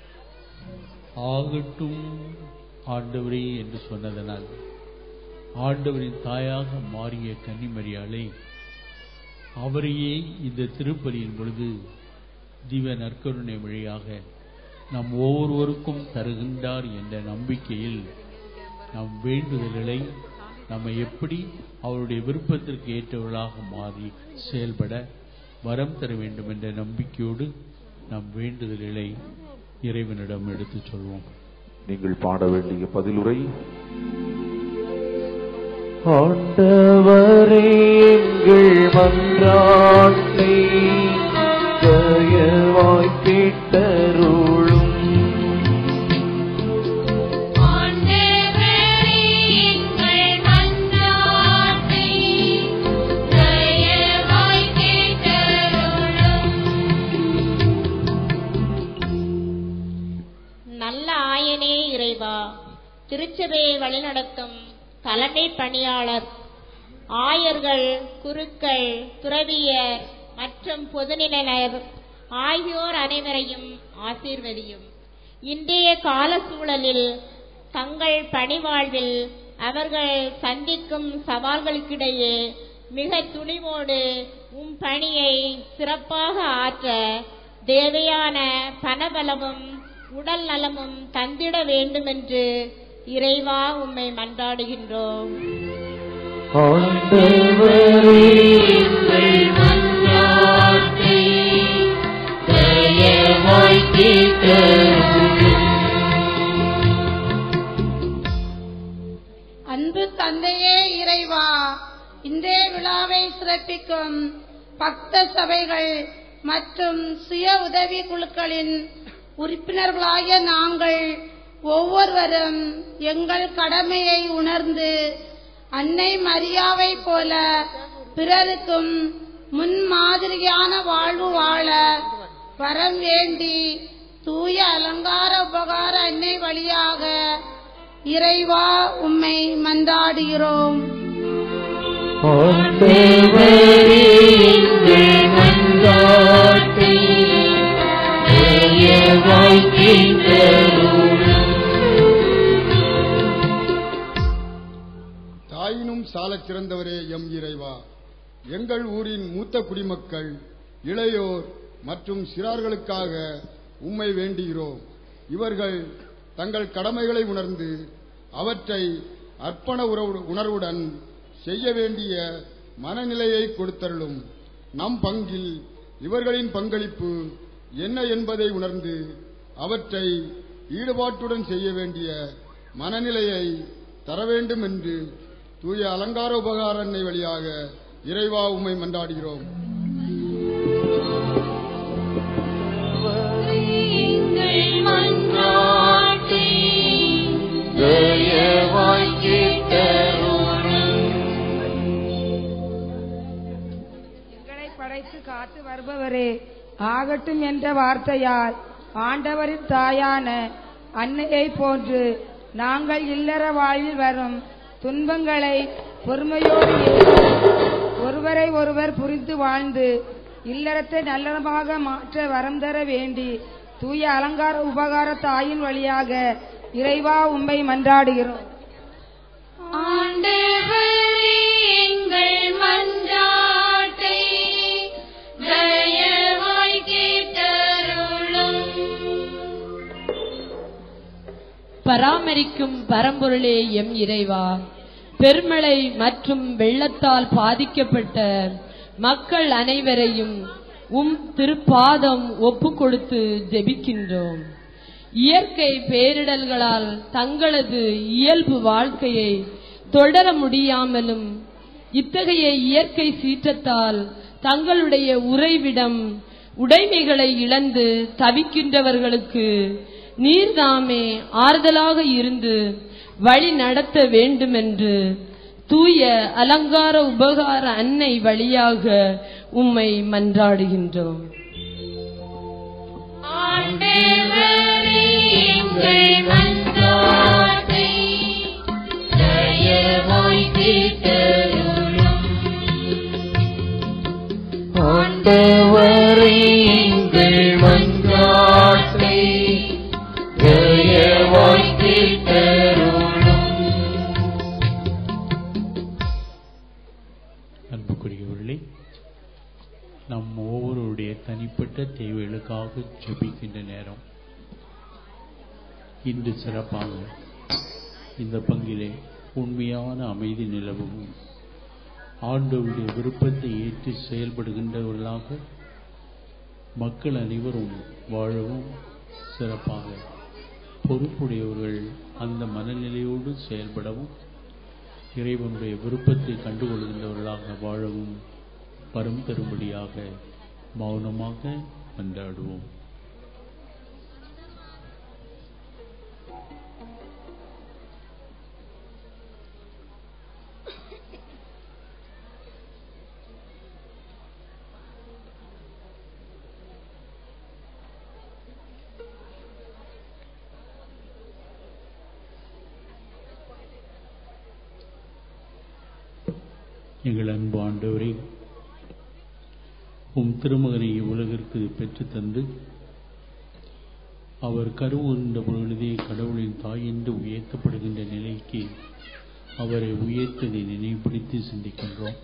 ஆகட்டும் ஆண்டவரே என்று சொன்னதனால் ஆண்டவரின் தாயாக மாறிய கன்னிமரியாளை அவரையே இந்த திருப்பலியின் பொழுது திவ நற்கருணை வழியாக நம் ஒவ்வொருவருக்கும் தருகின்றார் என்ற நம்பிக்கையில் நம் வேண்டுதல்களை நம்ம எப்படி அவருடைய விருப்பத்திற்கு ஏற்றவர்களாக மாறி செயல்பட வரம் தர வேண்டும் என்ற நம்பிக்கையோடு நம் வேண்டுதல்களை இறைவனிடம் எடுத்துச் சொல்வோம் நீங்கள் பாட வேண்டிய பதிலுரை ஆண்டவரே எங்கள் மன்றாட்டை தயவாய் கேட்டருளும் ஆண்டவரே எங்கள் மன்றாட்டை தயவாய் கேட்டருளும் நல்ல ஆயனே இறைவா திருச்சபையை வழிநடத்தும் தலைமை பணியாளர் ஆயர்கள் குருக்கள் துறவியர் மற்றும் பொதுநிலையினர் ஆகியோர் அனைவரையும் ஆசீர்வதியும் இன்றைய கால சூழலில் தங்கள் பணிவாழ்வில் அவர்கள் சந்திக்கும் சவால்களுக்கிடையே மிக துணிவோடு உம் பணியை சிறப்பாக ஆற்ற தேவையான பணபலமும் உடல் நலமும் தந்திட வேண்டுமென்று இறைவா உம்மை மன்றாடுகின்றோம் ஆண்டவரே எங்கள் மன்றாட்டை தயவாய் கேட்டருளும் அன்பு தந்தையே இறைவா இன்றைய விழாவை சிறப்பிக்கும் பக்த சபைகள் மற்றும் சுய உதவி குழுக்களின் உறுப்பினர்களாகிய நாங்கள் ஒவ்வொருவரும் எங்கள் கடமையை உணர்ந்து அன்னை மரியாவை போல பிறருக்கும் முன்மாதிரியான வாழ்வு வாழ வரம் வேண்டி தூய அலங்கார உபகார அன்னை வழியாக இறைவா உம்மை மன்றாடுகிறோம் ஆண்டவரே எங்கள் மன்றாட்டை தயவாய் கேட்டருளும் தாயினும் சாலச் சிறந்தவரே எம் இறைவா எங்கள் ஊரின் மூத்த குடிமக்கள் இளையோர் மற்றும் சிறார்களுக்காக உம்மை வேண்டுகிறோம் இவர்கள் தங்கள் கடமைகளை உணர்ந்து அவற்றை அர்ப்பண உறவு- உணர்வுடன் செய்ய வேண்டிய மனநிலையை கொடுத்தருளும் நம் பங்கில் இவர்களின் பங்களிப்பு என்ன என்பதை உணர்ந்து அவற்றை ஈடுபாட்டுடன் செய்ய வேண்டிய மனநிலையை தர வேண்டும் என்று தூய அலங்கார உபகார அன்னை வழியாக இறைவா உம்மை மன்றாடுகிறோம் எங்கள் மன்றாட்டை தயவாய் கேட்டருளும் எங்களை படைத்து காத்து வருபவரே ஆகட்டும் என்ற வார்த்தையால் ஆண்டவரின் தாயான அன்னையை போன்று நாங்கள் இல்லற வாழ்வில் வரும் துன்பங்களை பொறுமையோடு ஏற்று ஒருவரை ஒருவர் புரிந்து வாழ்ந்து இல்லறத்தை நல்லறமாக மாற்ற வரம் தர வேண்டி தூய அலங்கார உபகார தாயின் வழியாக இறைவா உம்மை மன்றாடுகிறோம் ஆண்டவரே எங்கள் மன்றாட்டை தயவாய் கேட்டருளும் பராமரிக்கும் பரம்பொருளே எம் இறைவா பெருமழை மற்றும் வெள்ளத்தால் பாதிக்கப்பட்ட மக்கள் அனைவரையும் உம் திருப்பாதம் ஒப்பு கொடுத்து ஜெபிக்கின்றோம் இயற்கை பேரிடல்களால் தங்களது இயல்பு வாழ்க்கையை தொடர முடியாமலும் இத்தகைய இயற்கை சீற்றத்தால் தங்களுடைய உறைவிடம் உடைமைகளை இழந்து தவிக்கின்றவர்களுக்கு நீர்தாமே ஆறுதலாக இருந்து வழி நடத்த வேண்டுமென்று தூய அலங்கார உபகார அன்னை வழியாக உம்மை மன்றாடுகின்றோம் ஆண்டவரே எங்கள் மன்றாட்டை தயவாய் கேட்டருளும் ஆண்டவரே எங்கள் மன்றாட்டை தயவாய் கேட்டருளும் அன்புக்குரியவர்களே நம் ஒவ்வொருடைய தனிப்பட்ட தேவைகளுக்காக ஜெபிக்கின்ற நேரம் இன்று சிறப்பாக இந்த பங்கிலே உண்மையான அமைதி நிலவும் ஆண்டவருடைய விருப்பத்தை ஏற்று செயல்படுகின்றவர்களாக மக்கள் அனைவரும் வாழவும் சிறப்பாக பொறுப்புடையவர்கள் அந்த மனநிலையோடு செயல்படவும் இறைவனுடைய விருப்பத்தை கண்டுகொள்கின்றவர்களாக வாழவும் வரம் தரும்படியாக மௌனமாக மன்றாடுவோம் எங்கள் அன்பு ஆண்டவரே உம் திருமகனை உலகிற்கு பெற்றுத் தந்து அவர் கருவுண்ட பொழுதே கடவுளின் தாய் என்று உயர்த்தப்படுகின்ற நிலைக்கு அவரை உயர்த்ததை நினைவுபடுத்தி சிந்திக்கின்றோம்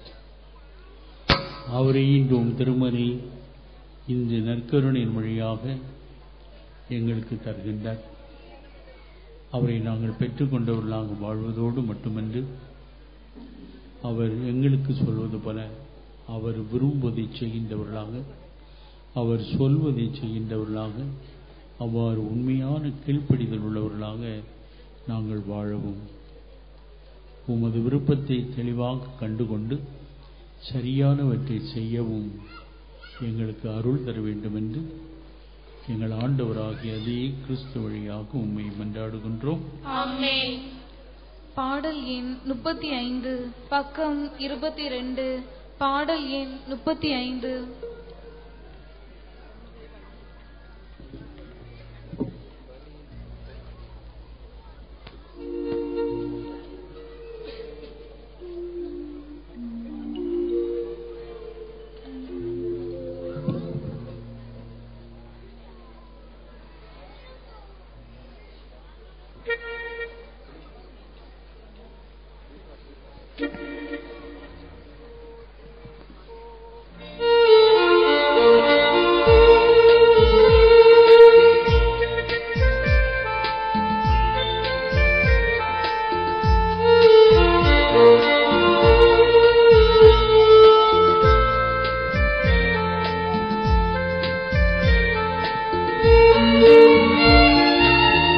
அவரை இன்று உம் திருமனை இன்று நற்கருணையின் வழியாக எங்களுக்கு தருகின்றார் அவரை நாங்கள் பெற்றுக்கொண்டவர்களாக வாழ்வதோடு மட்டுமன்று அவர் எங்களுக்கு சொல்வது போல அவர் விரும்புவதை செய்கின்றவர்களாக அவர் சொல்வதை செய்கின்றவர்களாக அவ்வாறு உண்மையான கீழ்ப்படிதல் உள்ளவர்களாக நாங்கள் வாழவும் உமது விருப்பத்தை தெளிவாக கண்டுகொண்டு சரியானவற்றை செய்யவும் எங்களுக்கு அருள் தர வேண்டும் என்று எங்கள் ஆண்டவராகிய அதே கிறிஸ்து வழியாக உம்மை மன்றாடுகின்றோம் ஆமென் பாடல் எண் முப்பத்தி ஐந்து பக்கம் இருபத்தி ரெண்டு பாடல் எண் முப்பத்தி ஐந்து ஆமென்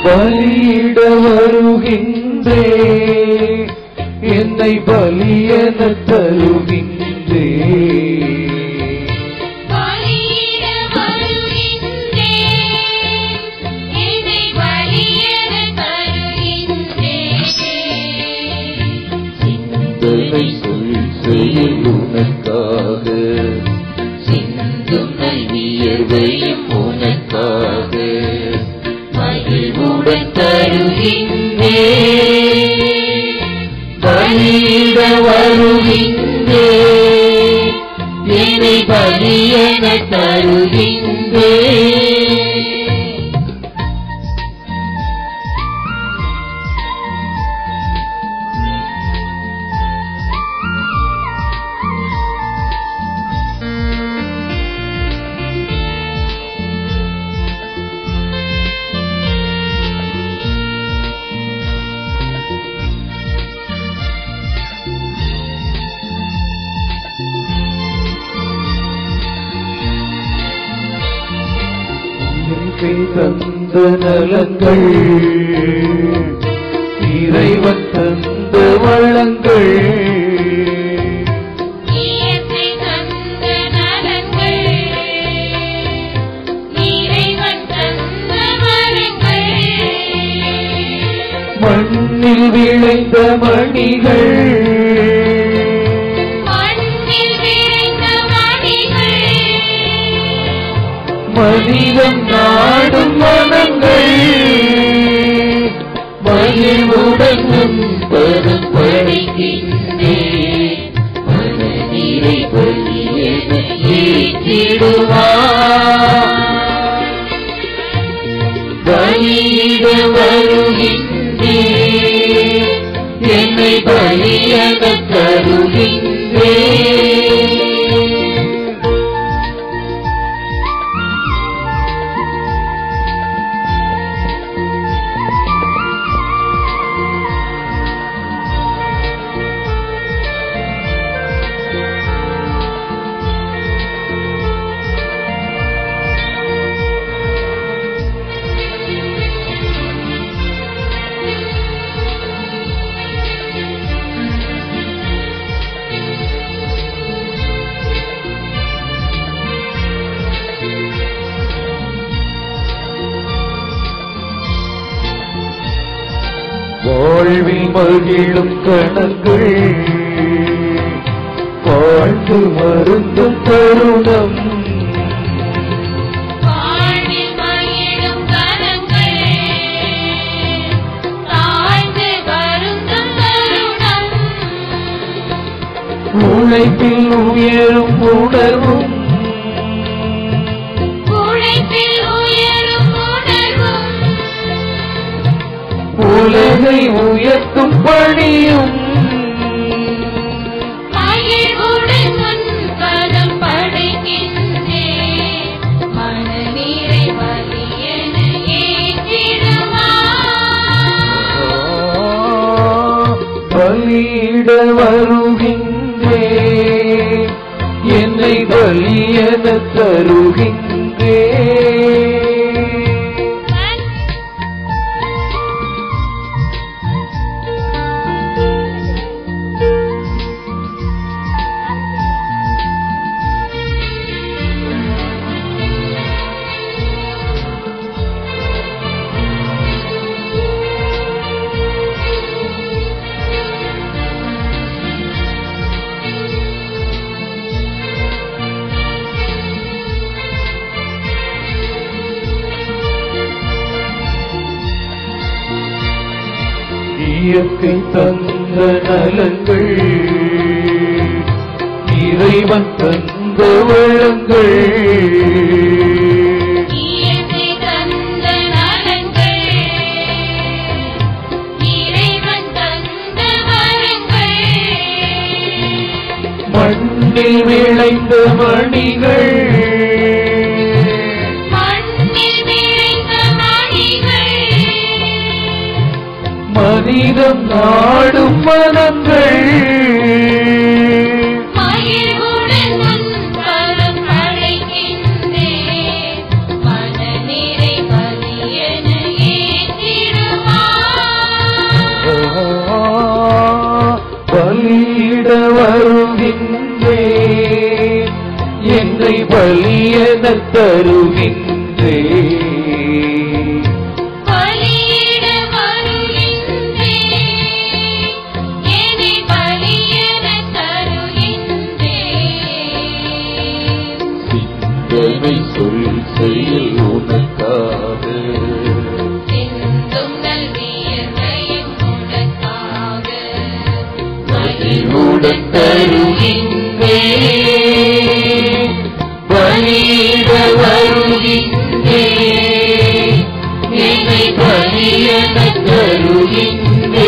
பலியிட வருகின்றே என்னை பலியென தருகின்றே பலியிட வருகின்றேன் என்னை பலியென தருகின்றேன் சிந்தனை சொல் செயல் உனக்காக சிந்தும் வியர்வையும் உனக்காக மகிழ்வுடன் தருகின்றே பலியிட வருகின்றே என்னை பலியென தருகின்றே இயற்கை தந்த நலங்கள் இறைவன் தந்த வளங்கள் இயற்கை தந்த நலன்கள் இறைவன் தந்த வரங்கள் மண்ணில் விளைந்த மணிகள் மண்ணில் விளைந்த மணிகள் மனிதம் நாடும் மனங்கள் மகிழ்வுடன் உன் பரம் படைக்கின்றே மனநீரை பலியென ஏற்றிடுவார் பலியிட வருகின்றே என்னை பலியன தருகின்றே வாழ்வில் மகிழும் கணங்கள் வாழ்ந்து மருந்தும் தருணம் வாழ்வில் மகிழும் கரங்கள் தாழ்ந்து வருந்தும் தருணம் உழைப்பில் உயரும் உணர்வும் உழைப்பில் உயரும் உணர்வும் உலகை உயர்த்தும் பணியும் மகிழ்வுடன் உன் பதம் படைக்கின்றேன் மனநீரை வலியென ஏற்றிடுவார் பலியிட வருகின்றே என்னை பலியன தருகின்றே இயற்கை தந்த நலங்கள் இறைவன் தந்த வளங்கள் இயற்கை தந்த நலன்கள் இறைவன் தந்த வரங்கள் மண்ணில் விளைந்த மணிகள் மண்ணில் விளைந்த மணிகள் மனிதம் நாடும் மனங்கள் மகிழ்வுடன் உன் பதம் படைக்கின்றேன் மனநிறை வலியென ஏற்றிடுவார் என்னை பலியென தருகின்றே பலியிட வருகின்றேன் என்னை பலியிட தருகின்றேன் சிந்தனை சொல் செயல் உனக்காக சிந்தும் நல்வியர்வையும் உனக்காக மகிழ்வுடன் தருகின்றே பலியிட வருகின்றே என்னை பலியென தருகின்றே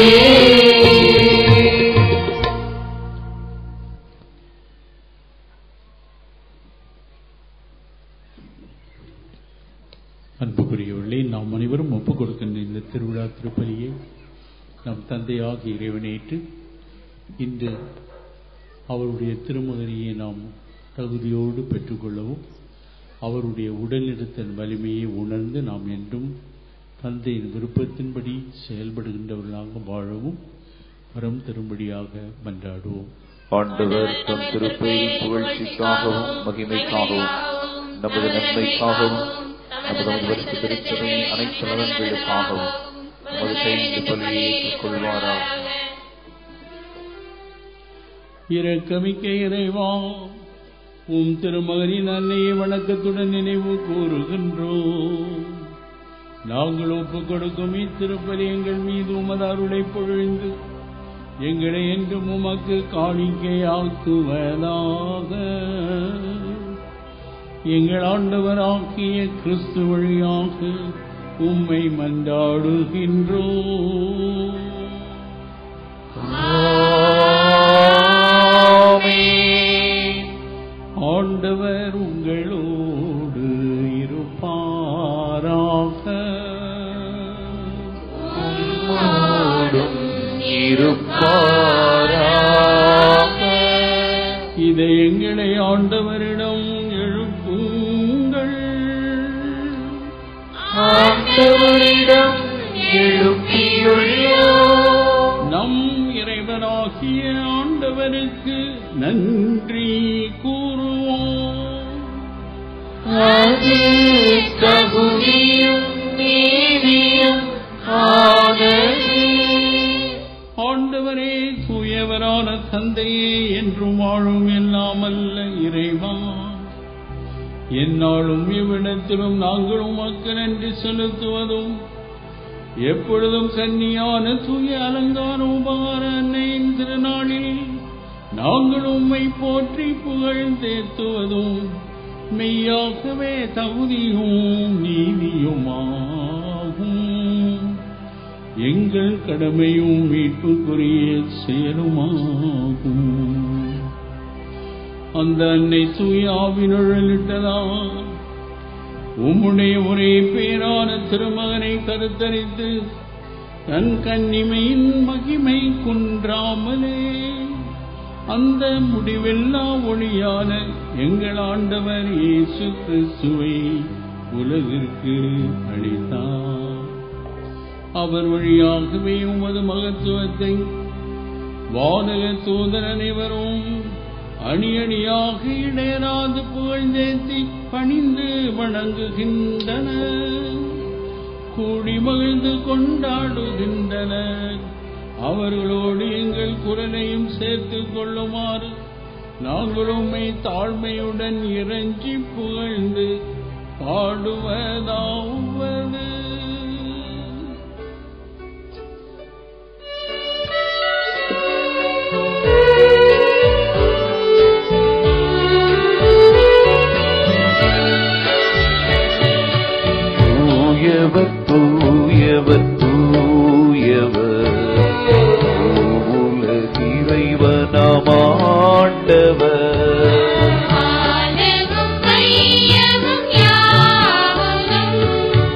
அன்புக்குரியவர்களே நாம் அனைவரும் ஒப்புக் கொடுக்கின்ற இந்த திருவிழா திருப்பலியை நம் தந்தையாகிய இறைவனேற்று இன்று அவருடைய திருமகனையை நாம் தகுதியோடு பெற்றுக்கொள்ளவும் அவருடைய உடலிடத்தின் வலிமையை உணர்ந்து நாம் என்றும் தந்தையின் விருப்பத்தின்படி செயல்படுகின்றவர்களாக வாழவும் வரம் தரும்படியாக மன்றாடுவோம் ஆண்டவர் தம் திருப்பெயரின் புகழ்ச்சிக்காகவும் மகிமைக்காகவும் நமது நன்மைக்காகவும் நமது வருஷ திருச்சபை அனைத்து நலன்களுக்காகவும் நமது கைது பலியை ஏற்றுக்கொள்வாராக இரக்கமிக்க இறைவா உம் திருமகனின் அன்னையை வணக்கத்துடன் நினைவு கூறுகின்றோம் நாங்கள் ஒப்புக் கொடுக்கும் இத்திருப்பலி எங்கள் மீது உமது அருளை பொழிந்து எங்களை என்றும் உமக்கு காணிக்கையாக்குவதாக எங்கள் ஆண்டவராகிய கிறிஸ்து வழியாக உம்மை மன்றாடுகின்றோம் ஆண்டவர் உங்களோடு இருப்பாராக இதை எங்களை ஆண்டவரிடம் எழுப்புங்கள் ஆண்டவரிடம் எழுப்பியுள்ளோ நம் இறைவனாகிய ஆண்டவருக்கு நன்றி கூறுவோம் அது தகுதியும் நீதியும் ஆனது ஆண்டவரே தூயவரான தந்தையே என்றும் வாழும் எல்லாமல்ல இறைவா என்னாலும் இவ்விடத்திலும் நாங்கள் உமக்கு நன்றி செலுத்துவதும் எப்பொழுதும் கன்னியான தூய அலங்கார உபகார அன்னையின் திருநாளில் நாங்கள் உம்மை போற்றி புகழ் தேத்துவதும் மெய்யாகவே தகுதியும் நீதியுமாகும் எங்கள் கடமையும் மீட்புக்குரிய செயலுமாகும் அந்த அன்னை தூய ஆவினுழலிட்டதா உம்முடைய ஒரே பேரான திருமகனை கருத்தரித்து தன் கன்னிமையின் மகிமை குன்றாமலே அந்த முடிவெல்லா ஒளியான எங்கள் ஆண்டவர் இயேசு கிறிஸ்துவை உலகிற்கு அளித்தார் அவர் வழியாகவே உமது மகத்துவத்தை வானக தூதர் அனைவரும் அணி அணியாக இடையராது புகழ்ந்தேத்தி பணிந்து வணங்குகின்றனர் கூடி மகிழ்ந்து கொண்டாடுகின்றனர் அவர்களோடு எங்கள் குரலையும் சேர்த்துக் கொள்ளுமாறு நாங்கள் உம்மை தாழ்மையுடன் இறைஞ்சி புகழ்ந்து பாடுவதாவது தூயவர் தூயவர் தூயவர் உலகிறைவனாம் ஆண்டவர் ஆலமும் மையமும் யாவரும்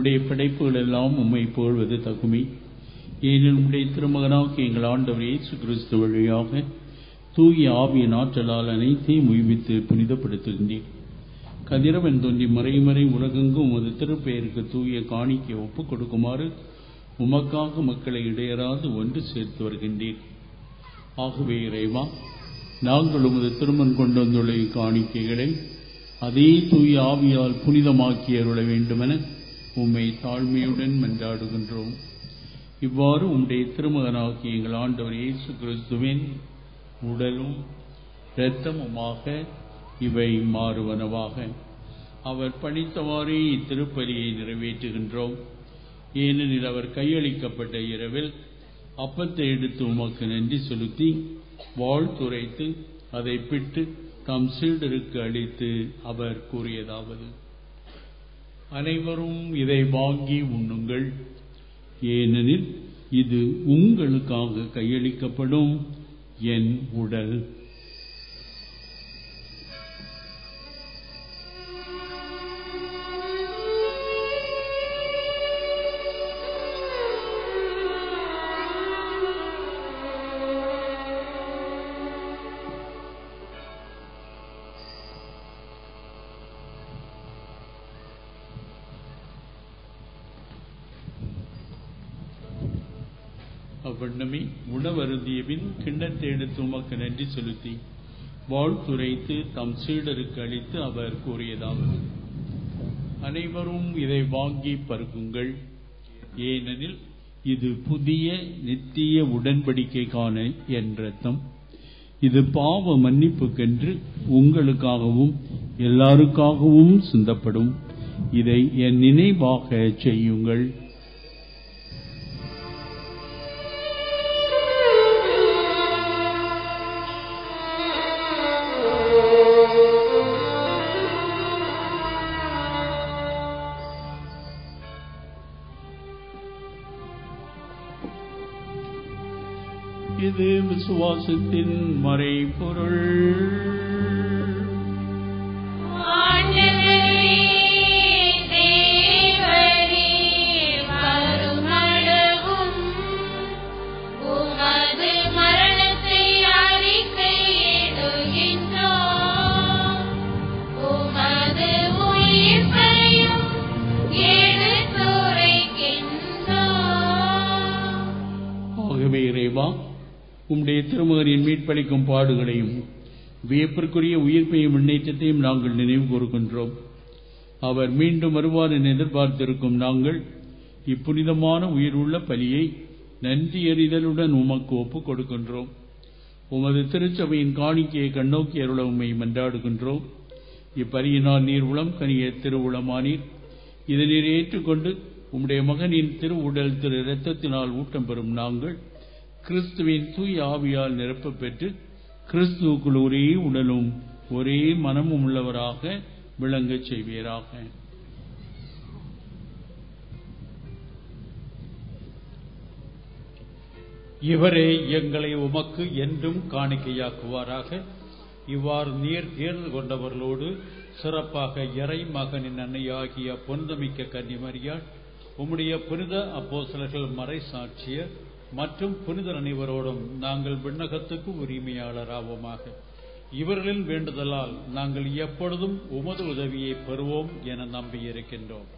உம்முடைய படைப்புகள் எல்லாம் உம்மை புகழ்வது தகுமே ஏனெனில் உம்முடைய திருமகனாக எங்கள் ஆண்டவர் இயேசு கிறிஸ்து வழியாக தூய ஆவியின் ஆற்றலால் அனைத்தையும் உய்வித்து புனிதப்படுத்துகின்றீர் கதிரவன் தோன்றி மறைமறை உலகெங்கும் உமது திருப்பெயருக்கு தூய காணிக்கை ஒப்புக் கொடுக்குமாறு உமக்காக மக்களை இடையராது ஒன்று சேர்த்து வருகின்றீர் ஆகவே இறைவா நாங்கள் உமது திருமண் கொண்டு வந்துள்ள இக்காணிக்கைகளை அதே தூய ஆவியால் புனிதமாக்கி அருள வேண்டுமென உம்மை தாழ்மையுடன் மன்றாடுகின்றோம் இவ்வாறு உம்முடைய திருமகனாகிய எங்கள் ஆண்டவர் இயேசு கிறிஸ்துவின் உடலும் இரத்தமுமாக இவை மாறுவனவாக அவர் பணித்தவாறே இத்திருப்பலியை நிறைவேற்றுகின்றோம் ஏனெனில் அவர் கையளிக்கப்பட்ட இரவில் அப்பத்தை எடுத்து உமக்கு நன்றி செலுத்தி வாழ்த்துரைத்து அதை பிட்டு தம் சீடருக்கு அளித்து அவர் கூறியதாவது அனைவரும் இதை வாங்கி உண்ணுங்கள் ஏனெனில் இது உங்களுக்காக கையளிக்கப்படும் என் உடல் அவ்வண்ணமே உணவருந்திய பின் கிண்ணத்தை எடுத்து உமக்கு நன்றி செலுத்தி வாழ்த்துரைத்து தம் சீடருக்கு அளித்து அவர் கூறியதாவது அனைவரும் இதை வாங்கி பருகுங்கள் ஏனெனில் இது புதிய நித்திய உடன்படிக்கைக்கான என் ரத்தம் இது பாவ மன்னிப்புக்கென்று உங்களுக்காகவும் எல்லாருக்காகவும் சிந்தப்படும் இதை என் நினைவாக செய்யுங்கள் இது விசுவாசத்தின் மறைபொருள் ஆகவே இறைவா உம்முடைய திருமகனின் மீட்பளிக்கும் பாடுகளையும் வியப்பிற்குரிய உயிர்ப்பையும் முன்னேற்றத்தையும் நாங்கள் நினைவு கூறுகின்றோம் அவர் மீண்டும் வருவார் என எதிர்பார்த்திருக்கும் நாங்கள் இப்புனிதமான உயிருள்ள பலியை நன்றி எறிதலுடன் உமக்கு ஒப்புக் கொடுக்கின்றோம் உமது திருச்சபையின் காணிக்கையை கண்ணோக்கி அருள உம்மை மன்றாடுகின்றோம் இப்பலியினால் நீர் உளம் கனிய திருவுளமானீர் இதை நீர் ஏற்றுக்கொண்டு உம்முடைய மகனின் திருவுடல் திரு இரத்தத்தினால் ஊட்டம் பெறும் நாங்கள் கிறிஸ்துவின் தூய ஆவியால் நிரப்பப் பெற்று கிறிஸ்துவுக்குள் ஒரே உடலும் ஒரே மனமும் உள்ளவராக விளங்கச் செய்வீராக இவரே எங்களை உமக்கு என்றும் காணிக்கையாக்குவாராக இவ்வாறு நீர் தேர்ந்து கொண்டவர்களோடு சிறப்பாக இறை மகனின் அன்னையாகிய பொன்தமிக்க கன்னிமரியாள் உம்முடைய புனித அப்போஸ்தலர்கள் மறை சாட்சியர் மற்றும் புனிதர் அனைவரோடும் நாங்கள் விண்ணகத்துக்கு உரிமையாளராவோமாக இவர்களின் வேண்டுதலால் நாங்கள் எப்பொழுதும் உமது உதவியை பெறுவோம் என நம்பியிருக்கின்றோம்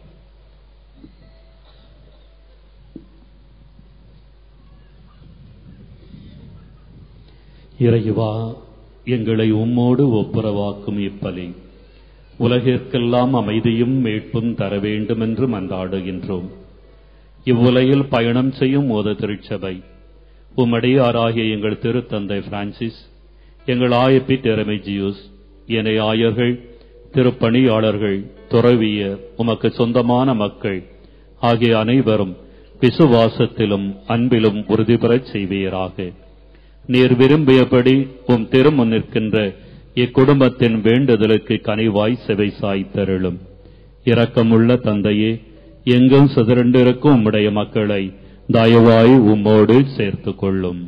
இறைவா எங்களை உம்மோடு ஒப்புரவாக்கும் இப்பலி உலகிற்கெல்லாம் அமைதியும் மீட்பும் தர வேண்டும் என்று மன்றாடுகின்றோம் இவ்வுலகில் பயணம் செய்யும் மோத திருச்சபை உம்மடியாராகிய எங்கள் திருத்தந்தை பிரான்சிஸ் எங்கள் ஆயப்பி டெரமிஜியூஸ் என ஆயர்கள் திருப்பணியாளர்கள் துறவியர் உமக்கு சொந்தமான மக்கள் ஆகிய அனைவரும் விசுவாசத்திலும் அன்பிலும் உறுதி பெறச் செய்வீராக நீர் விரும்பியபடி உம் திருமுன் நிற்கின்ற இக்குடும்பத்தின் வேண்டுதலுக்கு கனிவாய் செவை சாய்த்தருளும் இரக்கமுள்ள தந்தையே எங்கும் சிதறண்டிருக்கும் உம்முடைய மக்களை தயவாய் உம்மோடு சேர்த்துக் கொள்ளும்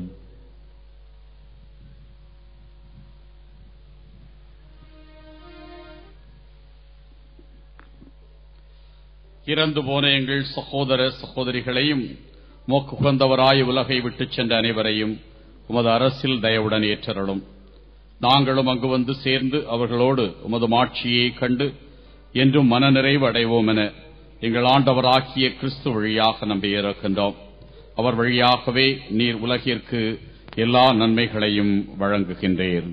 இறந்து போன எங்கள் சகோதர சகோதரிகளையும் மோக்கு உகந்தவராய் உலகை விட்டுச் சென்ற அனைவரையும் உமது அரசில் தயவுடன் ஏற்றருளும் நாங்களும் அங்கு வந்து சேர்ந்து அவர்களோடு உமது மாட்சியை கண்டு என்றும் மனநிறைவு அடைவோம் என எங்கள் ஆண்டவராகிய கிறிஸ்து வழியாக நம்பியிருக்கின்றோம் அவர் வழியாகவே நீர் உலகிற்கு எல்லா நன்மைகளையும் வழங்குகின்றேன்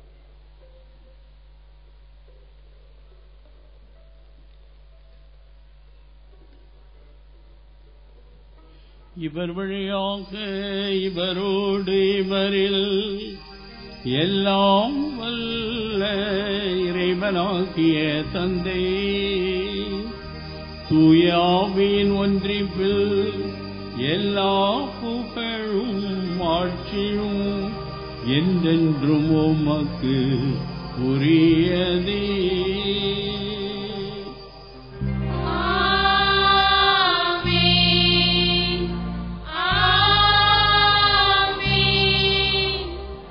இவர் வழியாக இவரோடு இவரில் எல்லாம் வல்ல இறைவனாகிய தந்தை தூயாவின் ஒன்றிப்பில் எல்லா புகழும் ஆட்சியும் என்றென்றும் உமக்கு உரியதே ஆமென் ஆமென்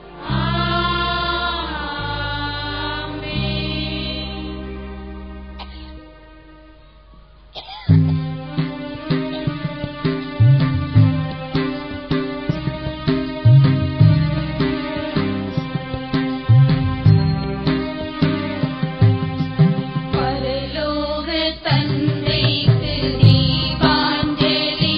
ஆமென் பரலோக தந்தைக்கு தீபாஞ்சலி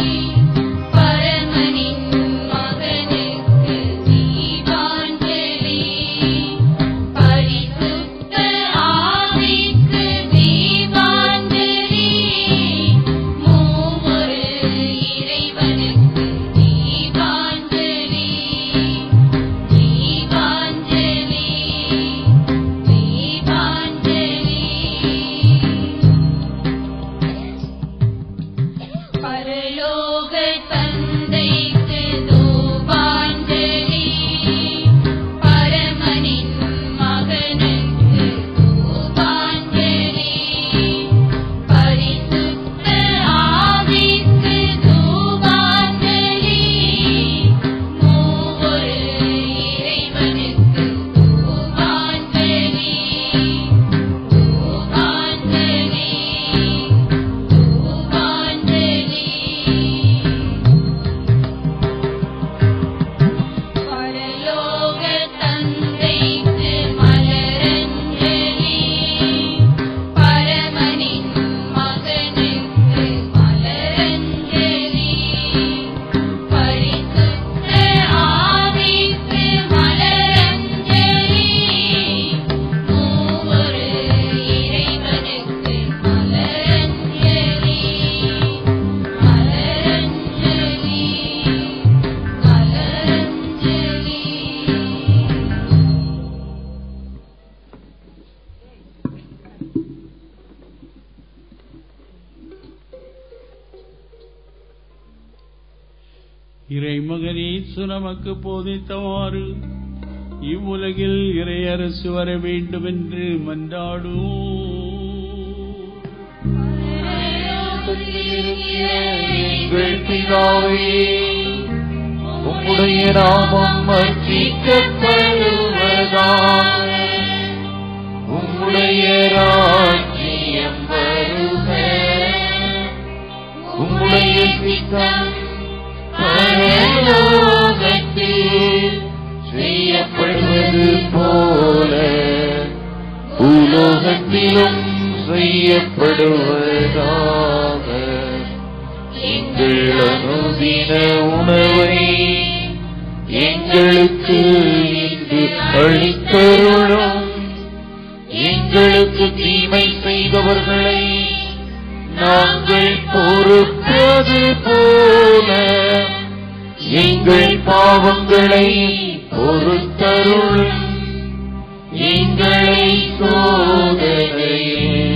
பரமனின் மகனுக்கு தீபாஞ்சலி பரிசுத்த ஆவிக்கு தீபாஞ்சலி மூவரு இறைவனுக்கு தீபாஞ்சலி தீபாஞ்சலி தீபாஞ்சலி பரலோக தந்தைக்கு தூபாஞ்சலி பரமனின் மகனுக்கு தூபாஞ்சலி பரிசுத்த ஆவிக்கு தூபாஞ்சலி மூவரு இறைவனுக்கு தூபாஞ்சலி தூபாஞ்சலி பரலோக தந்தைக்கு மலரஞ்சலி பரமனின் மகனுக்கு மலரஞ்சலி பரிசுத்த ஆவிக்கு மலரஞ்சலி மூவரு இறைவனுக்கு மலரஞ்சலி மலரஞ்சலி மலரஞ்சலி இறைமகனீசு நமக்கு போதித்தவாறு இவ்வுலகில் இறையரசு வர வேண்டும் என்று மன்றாடும் எங்கள் பிதாவே உம்முடைய நாமம் அர்ச்சிக்கப்படுவதாக உம்முடைய ராஜ்யம் வருக உம்முடைய சித்தம் பரலோகத்தில் செய்யப்படுவது போல பூலோகத்திலும் செய்யப்படுவதாக எங்கள் அனுதின உணவை எங்களுக்கு இன்று அளித்தருளும் எங்களுக்கு தீமை செய்தவர்களை நாங்கள் பொறுப்பது போல எங்கள் பாவங்களை பொறுத்தருளும் எங்களை சோதனையில்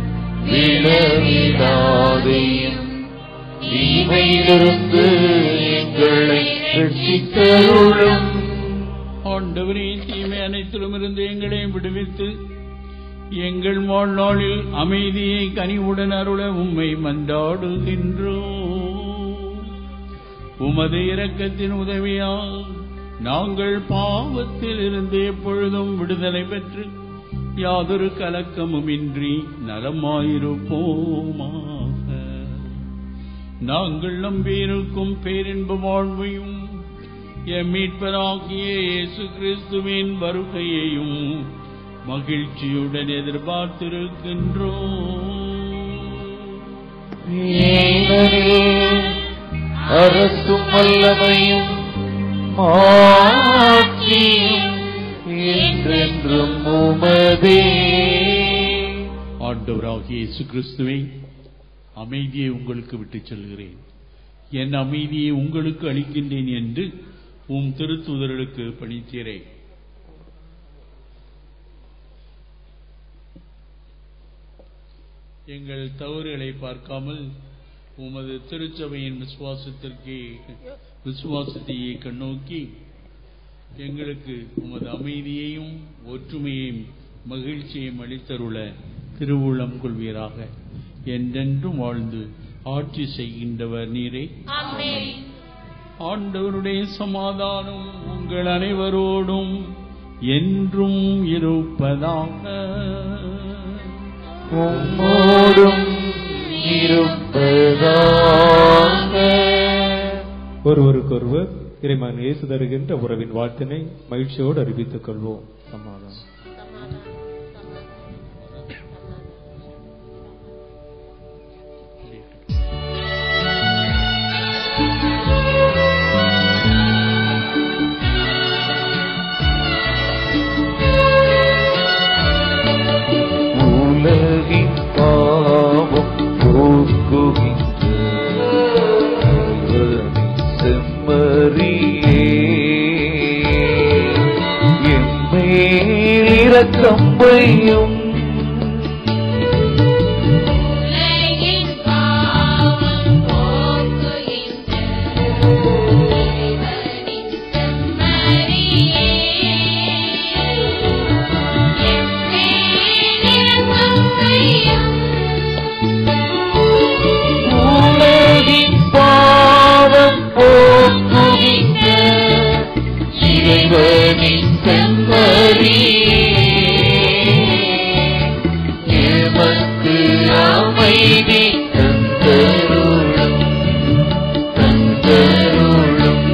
விளவிடாதையும் தீமையிலிருந்து எங்களை ரட்சித்தருளும் ஆண்டவரே தீமை அனைத்திலும் இருந்து எங்களை விடுவித்து எங்கள் வாழ்நாளில் அமைதியை கனிவுடன் அருள உம்மை மன்றாடுகின்றோம் உமது இரக்கத்தின் உதவியால் நாங்கள் பாவத்தில் இருந்து எப்பொழுதும் விடுதலை பெற்று யாதொரு கலக்கமுமின்றி நலமாயிருப்போமாக நாங்கள் நம்பியிருக்கும் பேரின்ப வாழ்வையும் எம் மீட்பராகிய இயேசு கிறிஸ்துவின் வருகையையும் மகிழ்ச்சியுடன் எதிர்பார்த்திருக்கின்றோம் ஏனெனில் அரசும் வல்லமையும் மாட்சியும் என்றென்றும் உமதே ஆண்டவராகிய இயேசு கிறிஸ்துவை அமைதியை உங்களுக்கு விட்டுச் செல்கிறேன் என் அமைதியை உங்களுக்கு அளிக்கின்றேன் என்று உம் திருத்துதர்களுக்கு பணித்தீரேன் எங்கள் தவறுகளை பார்க்காமல் உமது திருச்சபையின் விசுவாசத்திற்கு விசுவாசத்தையே கண்ணோக்கி எங்களுக்கு உமது அமைதியையும் ஒற்றுமையையும் மகிழ்ச்சியையும் அளித்தருள திருவுளம் கொள்வீராக என்றென்றும் வாழ்ந்து ஆட்சி செய்கின்றவர் நீரே ஆண்டவருடைய சமாதானம் உங்கள் அனைவரோடும் என்றும் இருப்பதாக உம்மோடும் இருப்பதாக ஒருவருக்கொருவர் இறைமகன் இயேசு தருகின்ற உறவின் வாழ்த்தினை மகிழ்ச்சியோடு அறிவித்துக் கொள்வோம் சமாதானம் உலகின் பாவம் போக்குகின்ற செம்மறியே எம்மேல் இரக்கம் வையும் உலகின் பாவம் போக்குகின்ற இறைவனின் செம்மறியே எம்மேல் இரக்கம் வையும் உலகின் பாவம் போக்குகின்ற இறைவனின் செம்மறியே எமக்கு அமைதி தந்தருளும் தந்தருளும்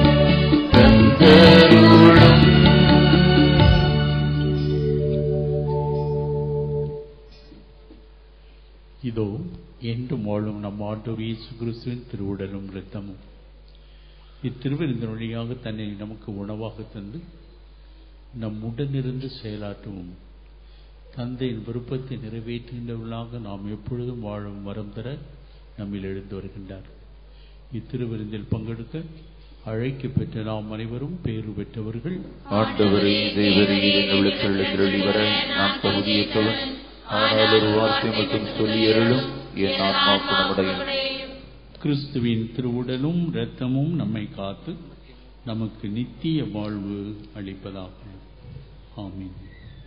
தந்தருளும் இதோ என்றும் வாழும் நம் ஆண்டவர் இயேசு கிறிஸ்துவின் திருவுடலும் இரத்தமும் இத்திருவிருந்தின் வழியாக தன்னை நமக்கு உணவாக தந்து நம் உடனிருந்து செயலாற்றவும் தந்தையின் விருப்பத்தை நிறைவேற்றுகின்றவர்களாக நாம் எப்பொழுதும் வாழும் வரம் தர நம்மில் எழுந்து வருகின்றார் இத்திருவிருந்தில் பங்கெடுக்க அழைக்க பெற்ற நாம் அனைவரும் பேறு பெற்றவர்கள் ஆண்டவரே தேவரே எங்களுக்கு எழுந்தருளி வர நான் தகுதியற்றவன் ஆனால் ஒரு வார்த்தை மட்டும் சொல்லி அருளும் என் ஆத்மா குணமடையும் கிறிஸ்துவின் திருவுடலும் இரத்தமும் நம்மை காத்து நமக்கு நித்திய வாழ்வு அளிப்பதாக ஆமீன்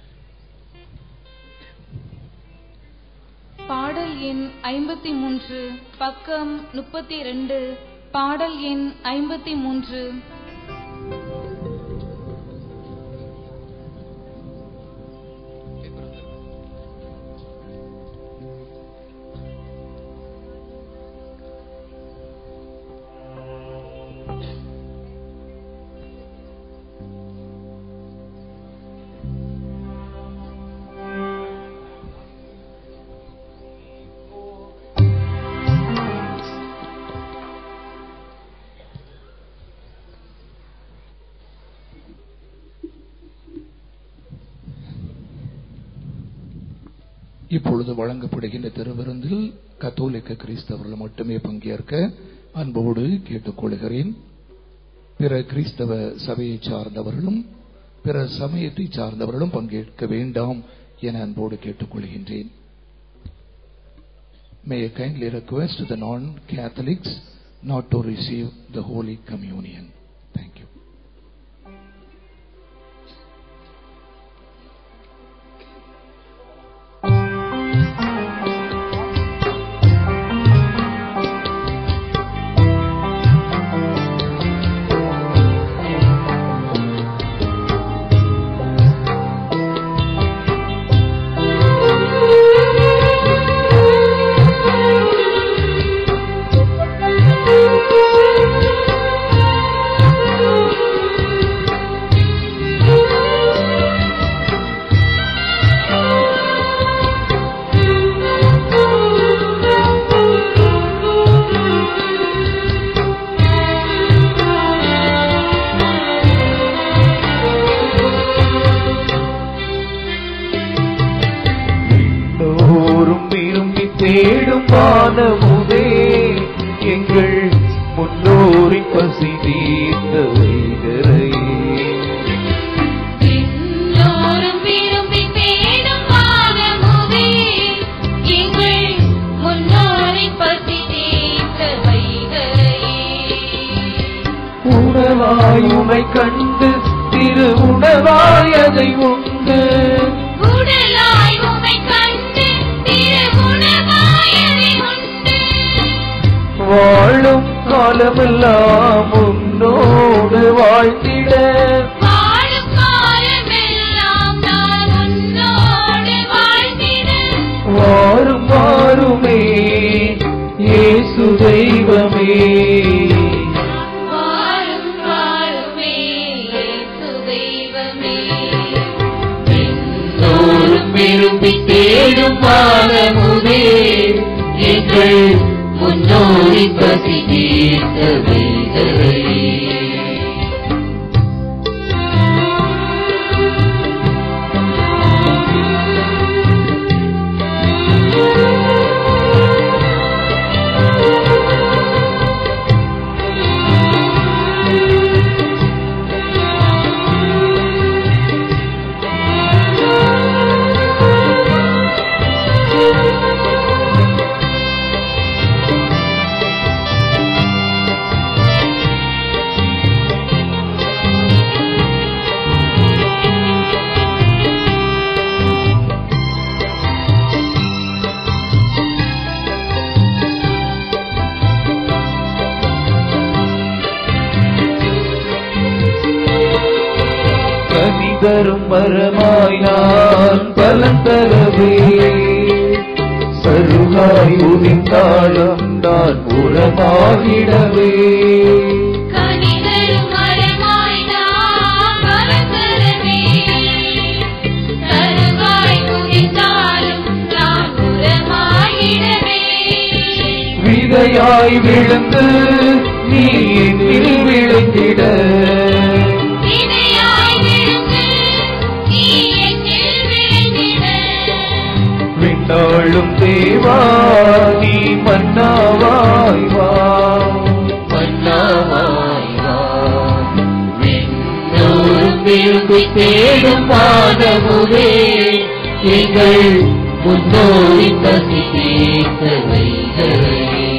பாடல் எண் ஐம்பத்தி மூன்று பக்கம் முப்பத்தி ரெண்டு பாடல் எண் ஐம்பத்தி மூன்று இப்பொழுது வழங்கப்படுகின்ற திருவிருந்தில் கத்தோலிக்க கிறிஸ்தவர்கள் மட்டுமே பங்கேற்க அன்போடு கேட்டுக்கொள்கிறேன் பிற கிறிஸ்தவ சபையை சார்ந்தவர்களும் பிற சமயத்தை சார்ந்தவர்களும் பங்கேற்க வேண்டாம் என அன்போடு கேட்டுக்கொள்கின்றேன் May I kindly request the non-Catholics not to receive the Holy Communion. Thank you. Thank you. உடலாயுமை கண்டு திரு உணவாயதை உண்டு உடலாய் உமை கண்டு திருகுணமாயதை உண்டு வாழும் காலமெல்லாம் உன்னோடு வாழ்த்திட வாழும் காலமெல்லாம் நான் உன்னோடு வாழ்ந்திட வாரும் வாருமே இயேசு தெய்வமே வாழும் வாழுமே இயேசு தெய்வமே எல்லோரும் விரும்பி தேடும் மானமுதே எங்கள் முன்னோரி பசி தீர்த்த வைகரை கனி தரும் மரமாய் நான் பலன் தரவே சருகாய் உதித்தாலும் நான் உரமாகிடவே கனிதரும் மரமாய் நாம் பலதரவே கருவாய் குதித்தாலும் நான் உரமாயிடவே விதையாய் விழுந்து நீ என்னில் விழுந்திட விதையாய் விழுந்து நீ என்னில் விழுந்திட விண்ணாளும் தேவா நீ மன்னாவாய் வா மன்னாவாய் வா விண்ணோரும் விரும்பி தேடும் மானமுதே எங்கள் முன்னோரி பசி தீர்த்த வைகரை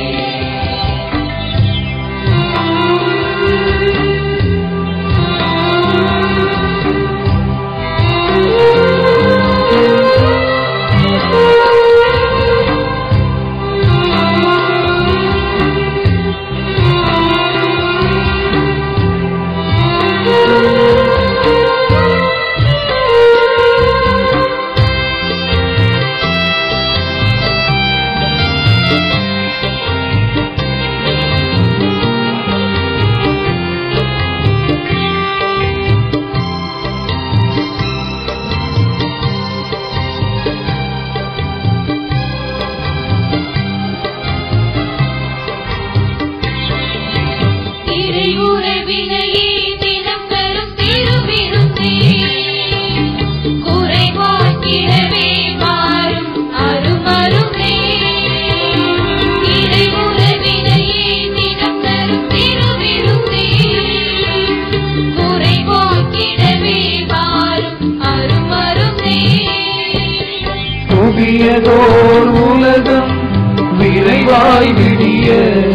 இறை உறவினையே தினம் தரும் திருவிருந்தே குறைவாக்கிடவே மாறும் அருமருந்தே இறை உறவினையே தினம் தரும் திருவிருந்தே குறைவாக்கிடவே மாறும் அருமருந்தே புதியதோர் உலகம் விரைவாய் விடிய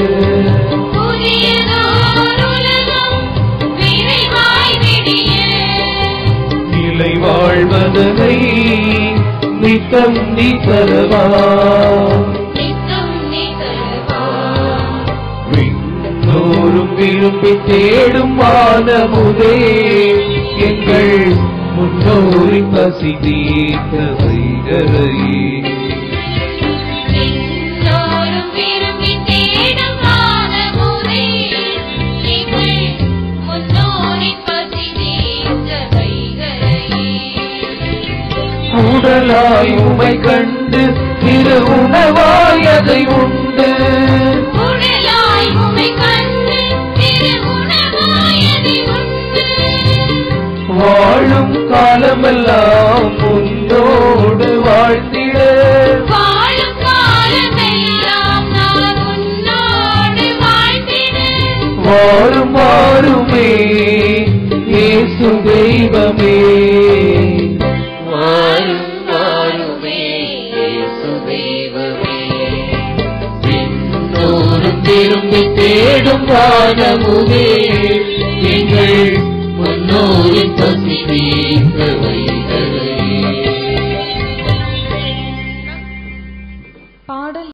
புதியதோர் உலகம் விரைவாய் விடிய நிலை வாழ்வதனை நித்தம் நீ தரவா நித்தம் நீ தருவா விண்ணோரும் விரும்பி தேடும் வானமுதே எங்கள் முன்னோரின் பசி தீர்த்த வைகரையே எல்லோரும் விரும்பி தேடும் வானமுதே எங்கள் முன்னோரின் பசி தீர்த்த வைகரையே உடலாய் உமை கண்டு திரு உணவாய் அதை உண்டு உடலாய் உமை கண்டு திருகுணமாயதை உண்டு வாழும் காலமெல்லாம் உன்னோடு வாழ்த்திட வாழும் காலமெல்லாம் நான் உன்னோடு வாழ்ந்திட வாரும் வாருமே இயேசு தெய்வமே வாரும் வாருமே இயேசு தெய்வமே விண்ணோரும் திரும்பி தேடும் வானமுதே